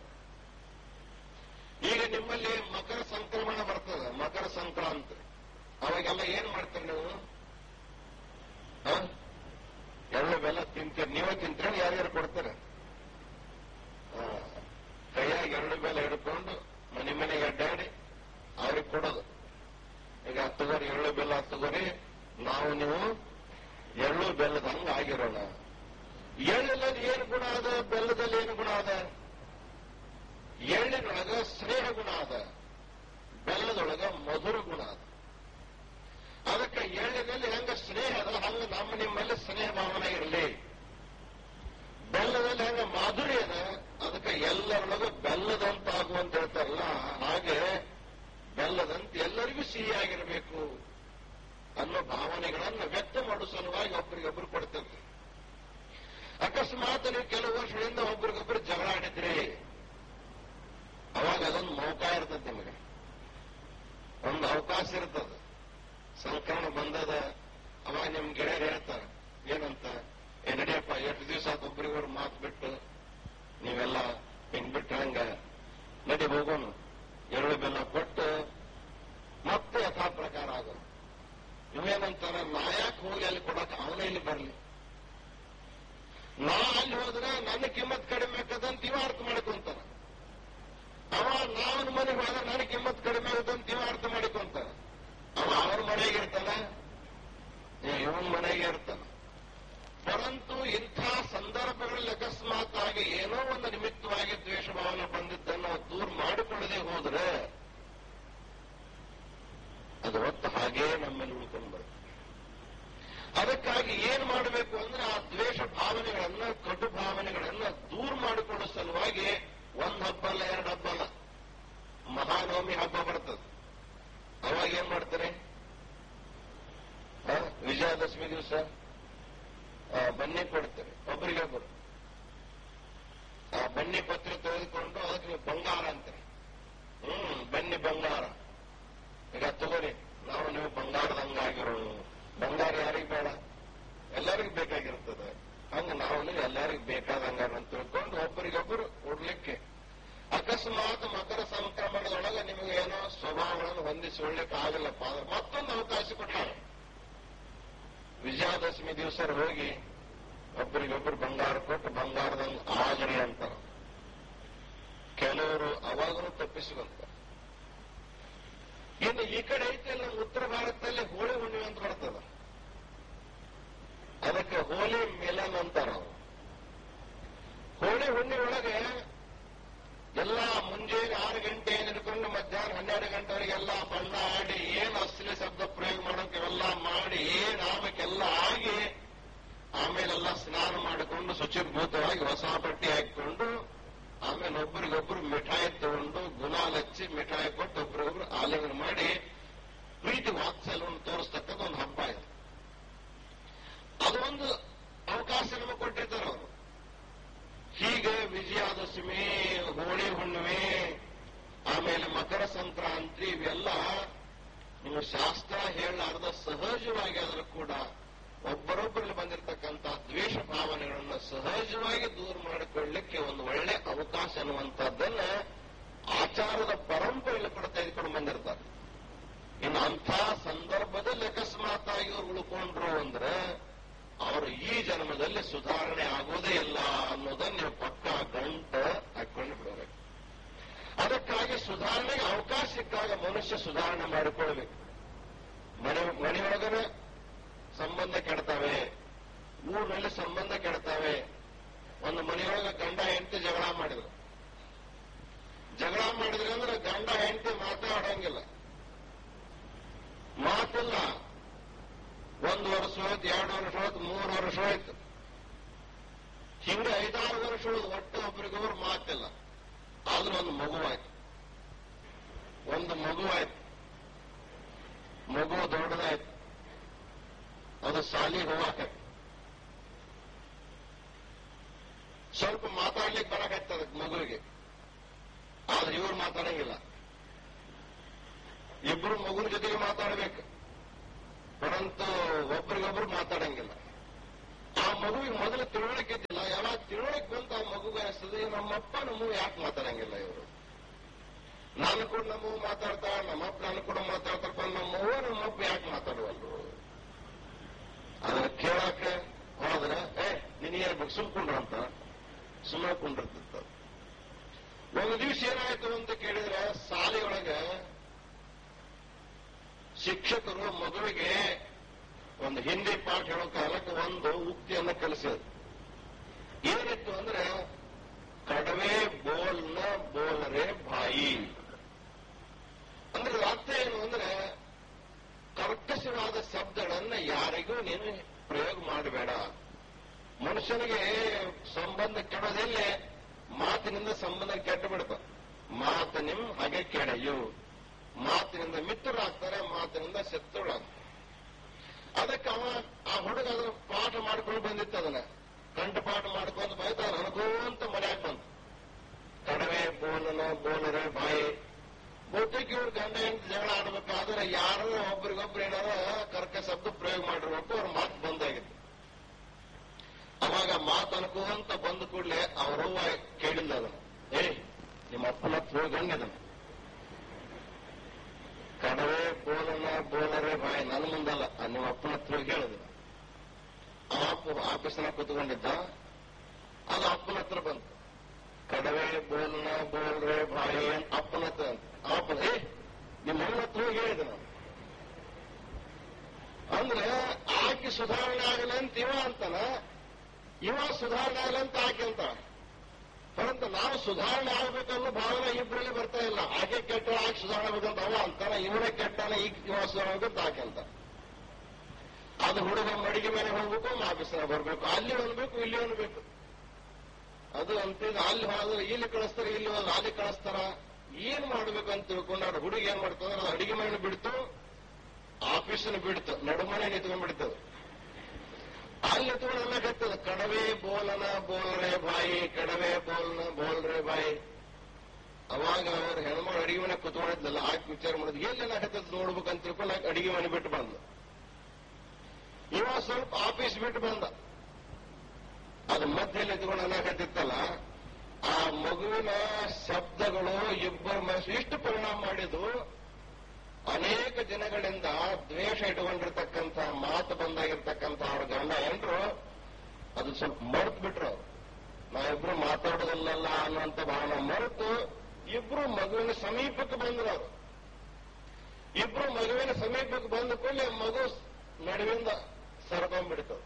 ಈಗ ನಿಮ್ಮಲ್ಲಿ ಮಕರ ಸಂಕ್ರಮಣ ಬರ್ತದೆ ಮಕರ ಸಂಕ್ರಾಂತಿ ಅವಾಗೆಲ್ಲ ಏನ್ ಮಾಡ್ತೀರಿ ನೀವು ಹ? ಎಳ್ಳು ಬೆಲ್ಲ ತಿಂತೀರಿ ನೀವೇ ತಿಂತೀರಿ ಯಾರ್ಯಾರು ಕೊಡ್ತಾರೆ ಆ, ಕೈಯಾಗ ಎಳ್ಳು ಬೆಲ್ಲ ಹಿಡ್ಕೊಂಡು ಮನೆ ಮನೆಗೆ ಅಡ್ಡಾಡಿ ಅವ್ರಿಗೆ ಕೊಡೋದು ಈಗ ಹತ್ತುಗೋರಿ ಎಳ್ಳು ಬೆಲ್ಲ ಹತ್ತುಗೋರಿ ನಾವು ನೀವು ಎಳ್ಳು ಬೆಲ್ಲದ ಹಂಗ ಆಗಿರೋಣ ಎಳ್ಳಿನಲ್ಲಿ ಏನು ಗುಣ ಅದ ಬೆಲ್ಲದಲ್ಲಿ ಏನು ಗುಣ ಅದ ಎಳ್ಳಿನೊಳಗ ಸ್ನೇಹ ಗುಣ ಅದ ಬೆಲ್ಲದೊಳಗ ಮಧುರ ಗುಣ ಅದ ಅದಕ್ಕೆ ಎಳ್ಳಿನಲ್ಲಿ ಹೆಂಗ ಸ್ನೇಹ ಅದ ಹಂಗ ನಮ್ಮ ನಿಮ್ಮಲ್ಲಿ ಸ್ನೇಹ ಹೋಗೋನು ಎಳ್ಳು ಬೆಲ್ಲ ಕೊಟ್ಟು ಮತ್ತೆ ಯಥಾ ಪ್ರಕಾರ ಆಗೋನು ಇವೇನಂತಾರ ನಾ ಯಾಕೆ ಹೋಗಿ ಅಲ್ಲಿ ಕೊಡಕ್ ಅವನೇ ಇಲ್ಲಿ ಬರ್ಲಿ ನಾ ಅಲ್ಲಿ ಹೋದ್ರೆ ನನ್ನ ಕಿಮ್ಮತ್ ಕಡಿಮೆ ಆಕದಂತ ಇವ ಅರ್ಥ ಮಾಡ್ಕೊಂತಾನ ಅವ ನಾವನ ಮನೆಗೆ ಹೋದ್ರೆ ನನ್ನ ಕಿಮ್ಮತ್ ಕಡಿಮೆ ಆಗುದಂತ ಇವ ಅರ್ಥ ಮಾಡಿಕೊಂತಾನ ಅವ ಅವನ ಮನೆಗೆ ಇರ್ತಾನ ಇವನ್ ಮನೆಗೆ ಇರ್ತಾನ ಪರಂತು ಇಂಥ ಸಂದರ್ಭಗಳಲ್ಲಿ ಅಕಸ್ಮಾತ್ ಆಗಿ ಏನೋ ಒಂದು ನಿಮಿತ್ತವಾಗಿ ದ್ವೇಷ ಭಾವನೆ ಬಂದಿದ್ದನ್ನು ದೂರ ಮಾಡಿಕೊಳ್ಳದೆ ಹೋದ್ರೆ ಅದು ಹೊತ್ತು ಹಾಗೇ ನಮ್ಮಲ್ಲಿ ಉಳ್ಕೊಂಡು ಬರುತ್ತೆ ಅದಕ್ಕಾಗಿ ಏನ್ ಮಾಡಬೇಕು ಅಂದ್ರೆ ಆ ದ್ವೇಷ ಭಾವನೆಗಳನ್ನ ಕಟು ಭಾವನೆಗಳನ್ನ ದೂರ ಮಾಡಿಕೊಳ್ಳೋ ಸಲುವಾಗಿ ಒಂದ್ ಹಬ್ಬ ಅಲ್ಲ ಎರಡು ಹಬ್ಬ ಅಲ್ಲ ಮಹಾನವಮಿ ಹಬ್ಬ ಬರ್ತದೆ ಅವಾಗ ಏನ್ ಮಾಡ್ತಾರೆ ಆ, ವಿಜಯದಶಮಿ ದಿವಸ ಬನ್ನಿ ಕೊಡ್ತಾರೆ ಒಬ್ಬರಿಗೊಬ್ಬರು ಆ ಬನ್ನಿ ಪತ್ರ ತೆಗೆದುಕೊಂಡು ಅದಕ್ಕೆ ನೀವು ಬಂಗಾರ ಅಂತಾರೆ ಹ್ಮ್ ಬನ್ನಿ ಬಂಗಾರ ಈಗ ತಗೋರಿ ನಾವು ನೀವು ಬಂಗಾರದಂಗಾಗಿರೋಣ ಬಂಗಾರ ಯಾರಿಗ್ ಬೇಡ ಎಲ್ಲರಿಗೂ ಬೇಕಾಗಿರ್ತದೆ ಹಂಗ ನಾವು ನೀವು ಎಲ್ಲರಿಗೂ ಬೇಕಾದಂಗ ಅಂತ ತಿಳ್ಕೊಂಡು ಒಬ್ಬರಿಗೊಬ್ಬರು ಕೊಡ್ಲಿಕ್ಕೆ ಅಕಸ್ಮಾತ್ ಮಕರ ಸಂಕ್ರಮಣದೊಳಗೆ ನಿಮಗೆ ಏನೋ ಸ್ವಭಾವಗಳನ್ನು ಹೊಂದಿಸಿಕೊಳ್ಳಿಕ್ಕೆ ಆಗಲ್ಲಪ್ಪ ಅಂದ್ರೆ ಮತ್ತೊಂದು ಅವಕಾಶ ಕೊಟ್ಟಾರೆ ವಿಜಯದಶಮಿ ದಿವಸ ಹೋಗಿ ಒಬ್ಬರಿಗೊಬ್ಬರು ಬಂಗಾರ ಕೊಟ್ಟು ಬಂಗಾರದಂಗ ಆಗಲಿ ಅಂತಾರ ಕೆಲವರು ಅವಾಗಲೂ ತಪ್ಪಿಸಿಕೊಂತಾರೆ ಇನ್ನು ಈ ಕಡೆ ಐತೆ ನಮ್ಮ ಉತ್ತರ ಭಾರತದಲ್ಲಿ ಹೋಳಿ ಹುಣ್ಣಿಮೆ ಅಂತ ಬರ್ತದ ಅದಕ್ಕೆ ಹೋಲಿ ಮಿಲನ್ ಅಂತಾರ ಅವ್ರು. ಹೋಳಿ ಹುಣ್ಣಿಮೆ ಒಳಗೆ ಎಲ್ಲ ಮುಂಜಾನೆ ಆರು ಗಂಟೆ ಹಿಡ್ಕೊಂಡು ಮಧ್ಯಾಹ್ನ ಹನ್ನೆರಡು ಗಂಟೆವರೆಗೆ ಎಲ್ಲ ಬಣ್ಣ ಆಡಿ ಏನ್ ಅಶ್ಲೀಲ ಶಬ್ದ ಪ್ರಯೋಗ ಮಾಡೋಕೆ ಇವೆಲ್ಲ ಮಾಡಿ ಏನ್ ಆಗ್ಬೇಕೆಲ್ಲ ಆಗಿ ಆಮೇಲೆಲ್ಲ ಸ್ನಾನ ಮಾಡಿಕೊಂಡು ಶುಚಿರ್ಭೂತವಾಗಿ ಹೊಸ ಬಟ್ಟೆ ಹಾಕಿಕೊಂಡು ಆಮೇಲೆ ಒಬ್ಬರಿಗೊಬ್ರು ಮಿಠಾಯಿ ತಗೊಂಡು ಗುಲಾಲ್ ಹಚ್ಚಿ ಮಿಠಾಯಿ ಕೊಟ್ಟು ಒಬ್ರಿಗೊಬ್ರು ಆಲಿಂಗನ ಮಾಡಿ ಪ್ರೀತಿ ವಾತ್ಸಲ್ಯವನ್ನು ತೋರಿಸ್ತಕ್ಕಂಥ ಒಂದು ಹಬ್ಬ ಇದು ಅದೊಂದು ಅವಕಾಶ ನಮಗೆ ಕೊಟ್ಟಿರ್ತಾರೆ ಅವರು ಹೀಗೆ ವಿಜಯದಶಮಿ ಹೋಳಿ ಹುಣ್ಣಿಮೆ ಆಮೇಲೆ ಮಕರ ಸಂಕ್ರಾಂತಿ ಇವೆಲ್ಲ ನೀವು ಶಾಸ್ತ್ರ ಹೇಳಲಾರ್ದ ಸಹಜವಾಗಿ ಆದರೂ ಕೂಡ ಒಬ್ಬರೊಬ್ಬರಲ್ಲಿ ಬಂದಿರತಕ್ಕಂಥ ದ್ವೇಷ ಭಾವನೆಗಳನ್ನ ಸಹಜವಾಗಿ ದೂರ ಮಾಡಿಕೊಳ್ಳಲಿಕ್ಕೆ ಒಂದು ಒಳ್ಳೆ ಅವಕಾಶ ಅನ್ನುವಂಥದ್ದನ್ನ ಆಚಾರದ ಪರಂಪರೆಯಲ್ಲಿ ಕೂಡ ತೆಗೆದುಕೊಂಡು ಬಂದಿರ್ತಾರೆ ಇನ್ನು ಅಂಥ ಸಂದರ್ಭದಲ್ಲಿ ಅಕಸ್ಮಾತ್ ಆಗಿ ಅವ್ರು ಉಳ್ಕೊಂಡ್ರು ಅಂದ್ರೆ ಅವರು ಈ ಜನ್ಮದಲ್ಲಿ ಸುಧಾರಣೆ ಆಗೋದೇ ಇಲ್ಲ ಅನ್ನೋದನ್ನ ನೀವು ಪಕ್ಕ ಗಂಟ ಹಾಕೊಂಡು ಬಿಡಬೇಕು ಅದಕ್ಕಾಗಿ ಸುಧಾರಣೆಗೆ ಅವಕಾಶ ಸಿಕ್ಕಾಗ ಮನುಷ್ಯ ಸುಧಾರಣೆ ಮಾಡಿಕೊಳ್ಬೇಕು ಮನೆ ಮನೆಯೊಳಗನೆ ಸಂಬಂಧ ಕೆಡ್ತಾವೆ ಊರಿನಲ್ಲಿ ಸಂಬಂಧ ಕೆಡ್ತಾವೆ ಒಂದು ಮನೆಯೊಳಗೆ ಗಂಡ ಹೆಂಡತಿ ಜಗಳ ಮಾಡಿದ್ರು ಜಗಳ ಮಾಡಿದ್ರೆ ಅಂದ್ರೆ ಗಂಡ ಹೆಂಡತಿ ಮಾತಾಡಂಗಿಲ್ಲ ಮಾತಿಲ್ಲ ಒಂದು ವರ್ಷ ಹೋಯ್ತು ಎರಡು ವರ್ಷ ಹೋಯ್ತು ಮೂರು ವರ್ಷ ಹೋಯ್ತು ಹಿಂಗೆ ಐದಾರು ವರ್ಷ ಹೋಯ್ತು ಒಟ್ಟು ಒಬ್ರಿಗೊಬ್ರು ಮಾತಿಲ್ಲ ಆದ್ರೂ ಒಂದು ಮಗುವಾಯ್ತು ಒಂದು ಮಗುವಾಯ್ತು ಮಗು ದೊಡ್ಡದಾಯ್ತು ಅದು ಸಾಲಿ ಹೋಗಾಕ ಸ್ವಲ್ಪ ಮಾತಾಡ್ಲಿಕ್ಕೆ ಬರಕತ್ತ ಅದಕ್ಕೆ ಮಗುವಿಗೆ ಆದ್ರೆ ಇವ್ರು ಮಾತಾಡಂಗಿಲ್ಲ ಇಬ್ರು ಮಗುವಿನ ಜೊತೆಗೆ ಮಾತಾಡ್ಬೇಕು ಪರಂತು ಒಬ್ರಿಗೊಬ್ರು ಮಾತಾಡಂಗಿಲ್ಲ ಆ ಮಗುವಿಗೆ ಮೊದಲು ತಿಳುವಳಿಕೆ ಇದ್ದಿಲ್ಲ ಯಾವಾಗ ತಿಳುವಳಿಕೆ ಬಂತ ಆ ಮಗುಗೆ ಅನಿಸ್ತದೆ ನಮ್ಮಪ್ಪ ನಮ್ಮವು ಯಾಕೆ ಮಾತಾಡಂಗಿಲ್ಲ ಇವರು ನಾನು ಕೂಡ ನಮ್ಮವು ಮಾತಾಡ್ತಾಳ ನಮ್ಮಪ್ಪ ನಾನು ಕೂಡ ಮಾತಾಡ್ತಾರಪ್ಪ ನಮ್ಮವ್ವ ನಮ್ಮಪ್ಪ ಯಾಕೆ ಮಾತಾಡುವಲ್ರು ಅದನ್ನ ಕೇಳಾಕ ಹೋದ್ರೆ ಏ ನಿನಗೇನು ಸುಮ್ಕೊಂಡ್ರ ಅಂತ ಸುಮ್ಮನೆ ಕುಂಡಿರ್ತಿತ್ತ ಒಂದು ದಿವಸ ಏನಾಯ್ತು ಅಂತ ಕೇಳಿದ್ರೆ ಶಾಲೆಯೊಳಗೆ ಶಿಕ್ಷಕರು ಮಗುವಿಗೆ ಒಂದು ಹಿಂದಿ ಪಾಠ ಹೇಳೋ ಕಾಲಕ್ಕೆ ಒಂದು ಉಕ್ತಿಯನ್ನ ಕಲಿಸಿದ್ರು ಏನಿತ್ತು ಅಂದ್ರೆ ಕಡವೆ ಬೋಲ್ನ ಬೋಲರೆ ಬಾಯಿ ಅಂದ್ರೆ ಇದ್ರ ಅರ್ಥ ಏನು ಅಂದ್ರೆ ಕರ್ಕಶವಾದ ಶಬ್ದಗಳನ್ನ ಯಾರಿಗೂ ನೀನು ಪ್ರಯೋಗ ಮಾಡಬೇಡ ಮನುಷ್ಯನಿಗೆ ಸಂಬಂಧ ಕೆಡೋದೆಲ್ಲೇ ಮಾತಿನಿಂದ ಸಂಬಂಧ ಕೆಟ್ಟು ಬಿಡ್ತ ಮಾತು ನಿಮ್ ಹಾಗೆ ಕೆಡೆಯು ಮಾತಿನಿಂದ ಮಿತ್ರರಾಗ್ತಾರೆ ಮಾತಿನಿಂದ ಶತ್ರುಗಳಾಗ್ತಾರೆ ಅದಕ್ಕೆ ಅವ ಆ ಹುಡುಗ ಅದನ್ನ ಪಾಠ ಮಾಡ್ಕೊಂಡು ಬಂದಿತ್ತು ಅದನ್ನ ಕಂಠಪಾಠ ಮಾಡ್ಕೊಂಡು ಬೈತಾನ ಅನುಭವಂತ ಮನ್ಯಾಗ ಬಂತು ಕಡವೆ ಬೋಲನ ಬೋಲರೆ ಬಾಯಿ ಬಹುತೇಕ ಇವ್ರು ಗಂಡ ಹೆಂಡತಿ ಜಗಳ ಆಡ್ಬೇಕಾದ್ರೆ ಯಾರು ಒಬ್ರಿಗೊಬ್ರು ಏನಾರ ಕರ್ಕ ಶಬ್ದ ಪ್ರಯೋಗ ಮಾಡಿರ್ಬೇಕು ಅವ್ರ ಮಾತು ಬಂದಾಗಿತ್ತು ಅವಾಗ ಮಾತು ಅನುಕೂಲ ಅಂತ ಬಂದ ಕೂಡಲೇ ಅವರವ್ವ ಕೇಳಿಲ್ಲ ಅದನ್ನ ಏ ನಿಮ್ಮ ಅಪ್ಪನ ಹತ್ರ ಹೋಗಿ ಅದನ್ನ ಕಡವೆ ಬೋಲನ ಬೋಲರೆ ಬಾಯಿ ನನ್ನ ಮುಂದಲ್ಲ ಆ ನಿಮ್ಮ ಅಪ್ಪನ ಹತ್ರ ಹೋಗಿ ಹೇಳಿದ್ರು ಅಪ್ಪ ಆಫೀಸ್ನ ಕೂತ್ಕೊಂಡಿದ್ದ ಅದು ಅಪ್ಪನ ಹತ್ರ ಬಂತು ಕಡವೆ ಬೋಲ್ನ ಬೋಲ್ರೆ ಬಾಯಿ ಅಂತ ಅಪ್ಪನ ಹತ್ರ ಅಂತ ಅಪ್ಪ ಏ ನಿಮ್ಮ ಅಮ್ಮನ ಹತ್ರ ಹೋಗಿ ಹೇಳಿದೆ ನಾನು ಅಂದ್ರೆ ಆಕೆ ಸುಧಾರಣೆ ಆಗಲಿ ಅಂತ ಇವ ಅಂತಾನ ಇವ ಸುಧಾರಣೆ ಆಗಲಿ ಅಂತ ಆಕೆ ಅಂತ ಪರಂತು ನಾವು ಸುಧಾರಣೆ ಆಗ್ಬೇಕನ್ನೋ ಭಾವನೆ ಇಬ್ಬರಲ್ಲಿ ಬರ್ತಾ ಇಲ್ಲ ಆಕೆ ಕೆಟ್ಟ ಆಕೆ ಸುಧಾರಣೆ ಆಗ್ಬೇಕಂತ ಅವ ಅಂತಾನ ಇವನೇ ಕೆಟ್ಟಾನ ಈಗ ಇವ ಸುಧಾರಣೆ ಆಗ್ಬೇಕಂತ ಆಕೆ ಅಂತ ಅದು ಹುಡುಗ ಮಡಿಗೆ ಮೇಲೆ ಹೋಗ್ಬೇಕು ಆಫೀಸ್ನ ಬರ್ಬೇಕು ಅಲ್ಲಿ ಅನ್ಬೇಕು ಇಲ್ಲಿ ಅನ್ಬೇಕು ಅದು ಅಂತಿದ್ದು ಅಲ್ಲಿ ಹೋದ್ರೆ ಇಲ್ಲಿ ಕಳಿಸ್ತಾರ ಇಲ್ಲಿ ಹೋದ್ರೆ ಅಲ್ಲಿ ಕಳಿಸ್ತಾರ ಏನ್ ಮಾಡ್ಬೇಕು ಅಂತ ತಿಳ್ಕೊಂಡು ಅವ್ರ ಹುಡುಗ ಏನ್ ಮಾಡ್ತಂದ್ರೆ ಅದು ಅಡಿಗೆ ಮನೆ ಬಿಡ್ತು ಆಫೀಸನ್ನು ಬಿಡ್ತು ನಡುಮನೆ ನಿಂತ್ಕೊಂಡ್ಬಿಡ್ತದೆ ಅಲ್ಲಿ ನಿಂತ್ಕೊಂಡು ಅನ್ನಕತ್ತದ ಕಡವೆ ಬೋಲನ ಬೋಲ್ರೆ ಬಾಯಿ ಕಡವೆ ಬೋಲ್ನ ಬೋಲ್ರೆ ಬಾಯಿ ಅವಾಗ ಅವ್ರ ಹೆಣ್ಮಗಳು ಅಡಿಗೆ ಮನೆ ಕುತ್ಕೊಂಡಿದ್ಲಲ್ಲ ಆಕೆ ವಿಚಾರ ಮಾಡಿದ್ ಎಲ್ಲಿ ಏನಾಗತ್ತದ ನೋಡ್ಬೇಕಂತ ತಿಳ್ಕೊಂಡು ಆಕೆ ಅಡಿಗೆ ಮನೆ ಬಿಟ್ಟು ಬಂದ ಇವ ಸ್ವಲ್ಪ ಆಫೀಸ್ ಬಿಟ್ಟು ಬಂದ ಅದು ಮಧ್ಯೆ ನಿಂತ್ಕೊಂಡು ಅನ್ನಕತ್ತಿತ್ತಲ್ಲ ಆ ಮಗುವಿನ ಶಬ್ದಗಳು ಇಬ್ಬರ ಮನಸ್ಸು ಇಷ್ಟು ಪರಿಣಾಮ ಮಾಡಿದ್ದು ಅನೇಕ ದಿನಗಳಿಂದ ದ್ವೇಷ ಇಟ್ಕೊಂಡಿರ್ತಕ್ಕಂಥ ಮಾತು ಬಂದಾಗಿರ್ತಕ್ಕಂಥ ಅವ್ರ ಗಂಡ ಎಂಟ್ರು ಅದು ಸ್ವಲ್ಪ ಮರೆತು ಬಿಟ್ರು ಅವ್ರು. ನಾವಿಬ್ರು ಮಾತಾಡೋದಿಲ್ಲಲ್ಲ ಅನ್ನುವಂಥ ಭಾವನೆ ಮರೆತು ಇಬ್ರು ಮಗುವಿನ ಸಮೀಪಕ್ಕೆ ಬಂದ್ರು ಅವರು ಇಬ್ರು ಮಗುವಿನ ಸಮೀಪಕ್ಕೆ ಬಂದ ಕೂಡಲೇ ಮಗು ನಡುವಿಂದ ಸರ್ಕೊಂಡ್ಬಿಡ್ತು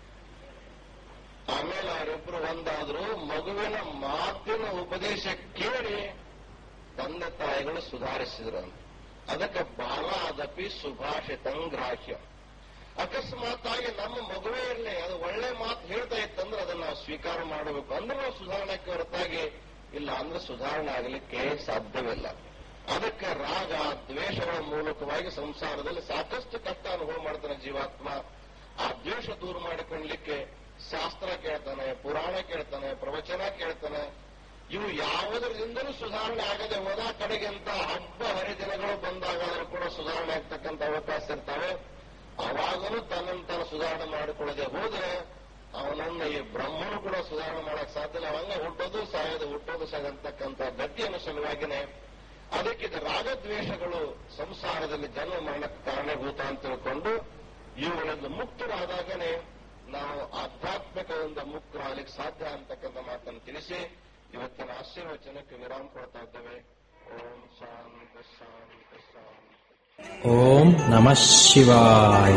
ಆಮೇಲೆ ಅವರಿಬ್ರು ಒಂದಾದ್ರು ಮಗುವಿನ ಮಾತಿನ ಉಪದೇಶ ಕೇಳಿ ತಂದೆ ತಾಯಿಗಳು ಸುಧಾರಿಸಿದ್ರು ಅಂತ ಅದಕ್ಕೆ ಬಾಲಾದಪಿ ಸುಭಾಷಿತಂ ಗ್ರಾಹ್ಯ ಅಕಸ್ಮಾತ್ ಆಗಿ ನಮ್ಮ ಮಗುವೇ ಇರಲಿ ಅದು ಒಳ್ಳೆ ಮಾತು ಹೇಳ್ತಾ ಇತ್ತಂದ್ರೆ ಅದನ್ನ ನಾವು ಸ್ವೀಕಾರ ಮಾಡಬೇಕು ಅಂದ್ರೆ ನಾವು ಸುಧಾರಣೆಗೆ ಹೊರತಾಗಿ ಇಲ್ಲ ಅಂದ್ರೆ ಸುಧಾರಣೆ ಆಗಲಿಕ್ಕೆ ಸಾಧ್ಯವಿಲ್ಲ ಅದಕ್ಕೆ ರಾಗ ದ್ವೇಷಗಳ ಮೂಲಕವಾಗಿ ಸಂಸಾರದಲ್ಲಿ ಸಾಕಷ್ಟು ಕಷ್ಟ ಅನುಭವ ಮಾಡ್ತಾನೆ ಜೀವಾತ್ಮ ಆ ದ್ವೇಷ ದೂರ ಮಾಡಿಕೊಳ್ಳಲಿಕ್ಕೆ ಶಾಸ್ತ್ರ ಕೇಳ್ತಾನೆ ಪುರಾಣ ಕೇಳ್ತಾನೆ ಪ್ರವಚನ ಕೇಳ್ತಾನೆ ಇವು ಯಾವುದರಿಂದಲೂ ಸುಧಾರಣೆ ಆಗದೆ ಹೋದ ಕಡೆಗಿಂತ ಹಬ್ಬ ಹರಿದಿನಗಳು ಬಂದಾಗಾದರೂ ಕೂಡ ಸುಧಾರಣೆ ಆಗ್ತಕ್ಕಂಥ ಅವಕಾಶ ಇರ್ತಾವೆ ಅವಾಗಲೂ ತನ್ನನ್ನು ತಾನು ಸುಧಾರಣೆ ಮಾಡಿಕೊಳ್ಳದೆ ಹೋದ್ರೆ ಅವನನ್ನ ಈ ಬ್ರಹ್ಮನು ಕೂಡ ಸುಧಾರಣೆ ಮಾಡಕ್ ಸಾಧ್ಯ ಇಲ್ಲ ಅವಂಗ ಹುಟ್ಟೋದು ಸಾಯೋದು ಹುಟ್ಟೋದು ಸಾಗಂತಕ್ಕಂಥ ಗತಿಯನ್ನು ಸಲುವಾಗಿನೇ ಅದಕ್ಕಿದ ರಾಗದ್ವೇಷಗಳು ಸಂಸಾರದಲ್ಲಿ ಜನ್ಮ ಮರಣಕ್ಕೆ ಕಾರಣಭೂತ ಅಂತ ತಿಳ್ಕೊಂಡು ಇವುಗಳಿಂದ ಮುಕ್ತರಾದಾಗನೇ ನಾವು ಆಧ್ಯಾತ್ಮಿಕದಿಂದ ಮುಕ್ತರಾಗಲಿಕ್ಕೆ ಸಾಧ್ಯ ಅಂತಕ್ಕಂಥ ಮಾತನ್ನು ತಿಳಿಸಿ ಇವತ್ತಿನ ಆಶೀರ್ವಚನಕ್ಕೆ ವಿರಾಮ ಕೊಡ್ತಾ ಇದ್ದೇವೆ ಓಂ ಶಾಂತಿ ಶಾಂತಿ ಶಾಂತಿ ಓಂ ನಮಃ ಶಿವಾಯ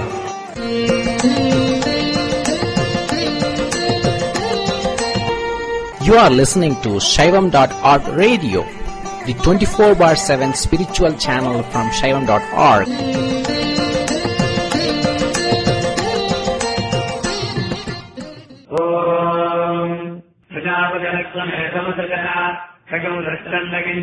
You are listening to Shaivam.org radio, the 24 bar 7 spiritual channel from Shaivam.org. ॐ प्रजापतिरक्तमेकमसजः खगं दृष्टम्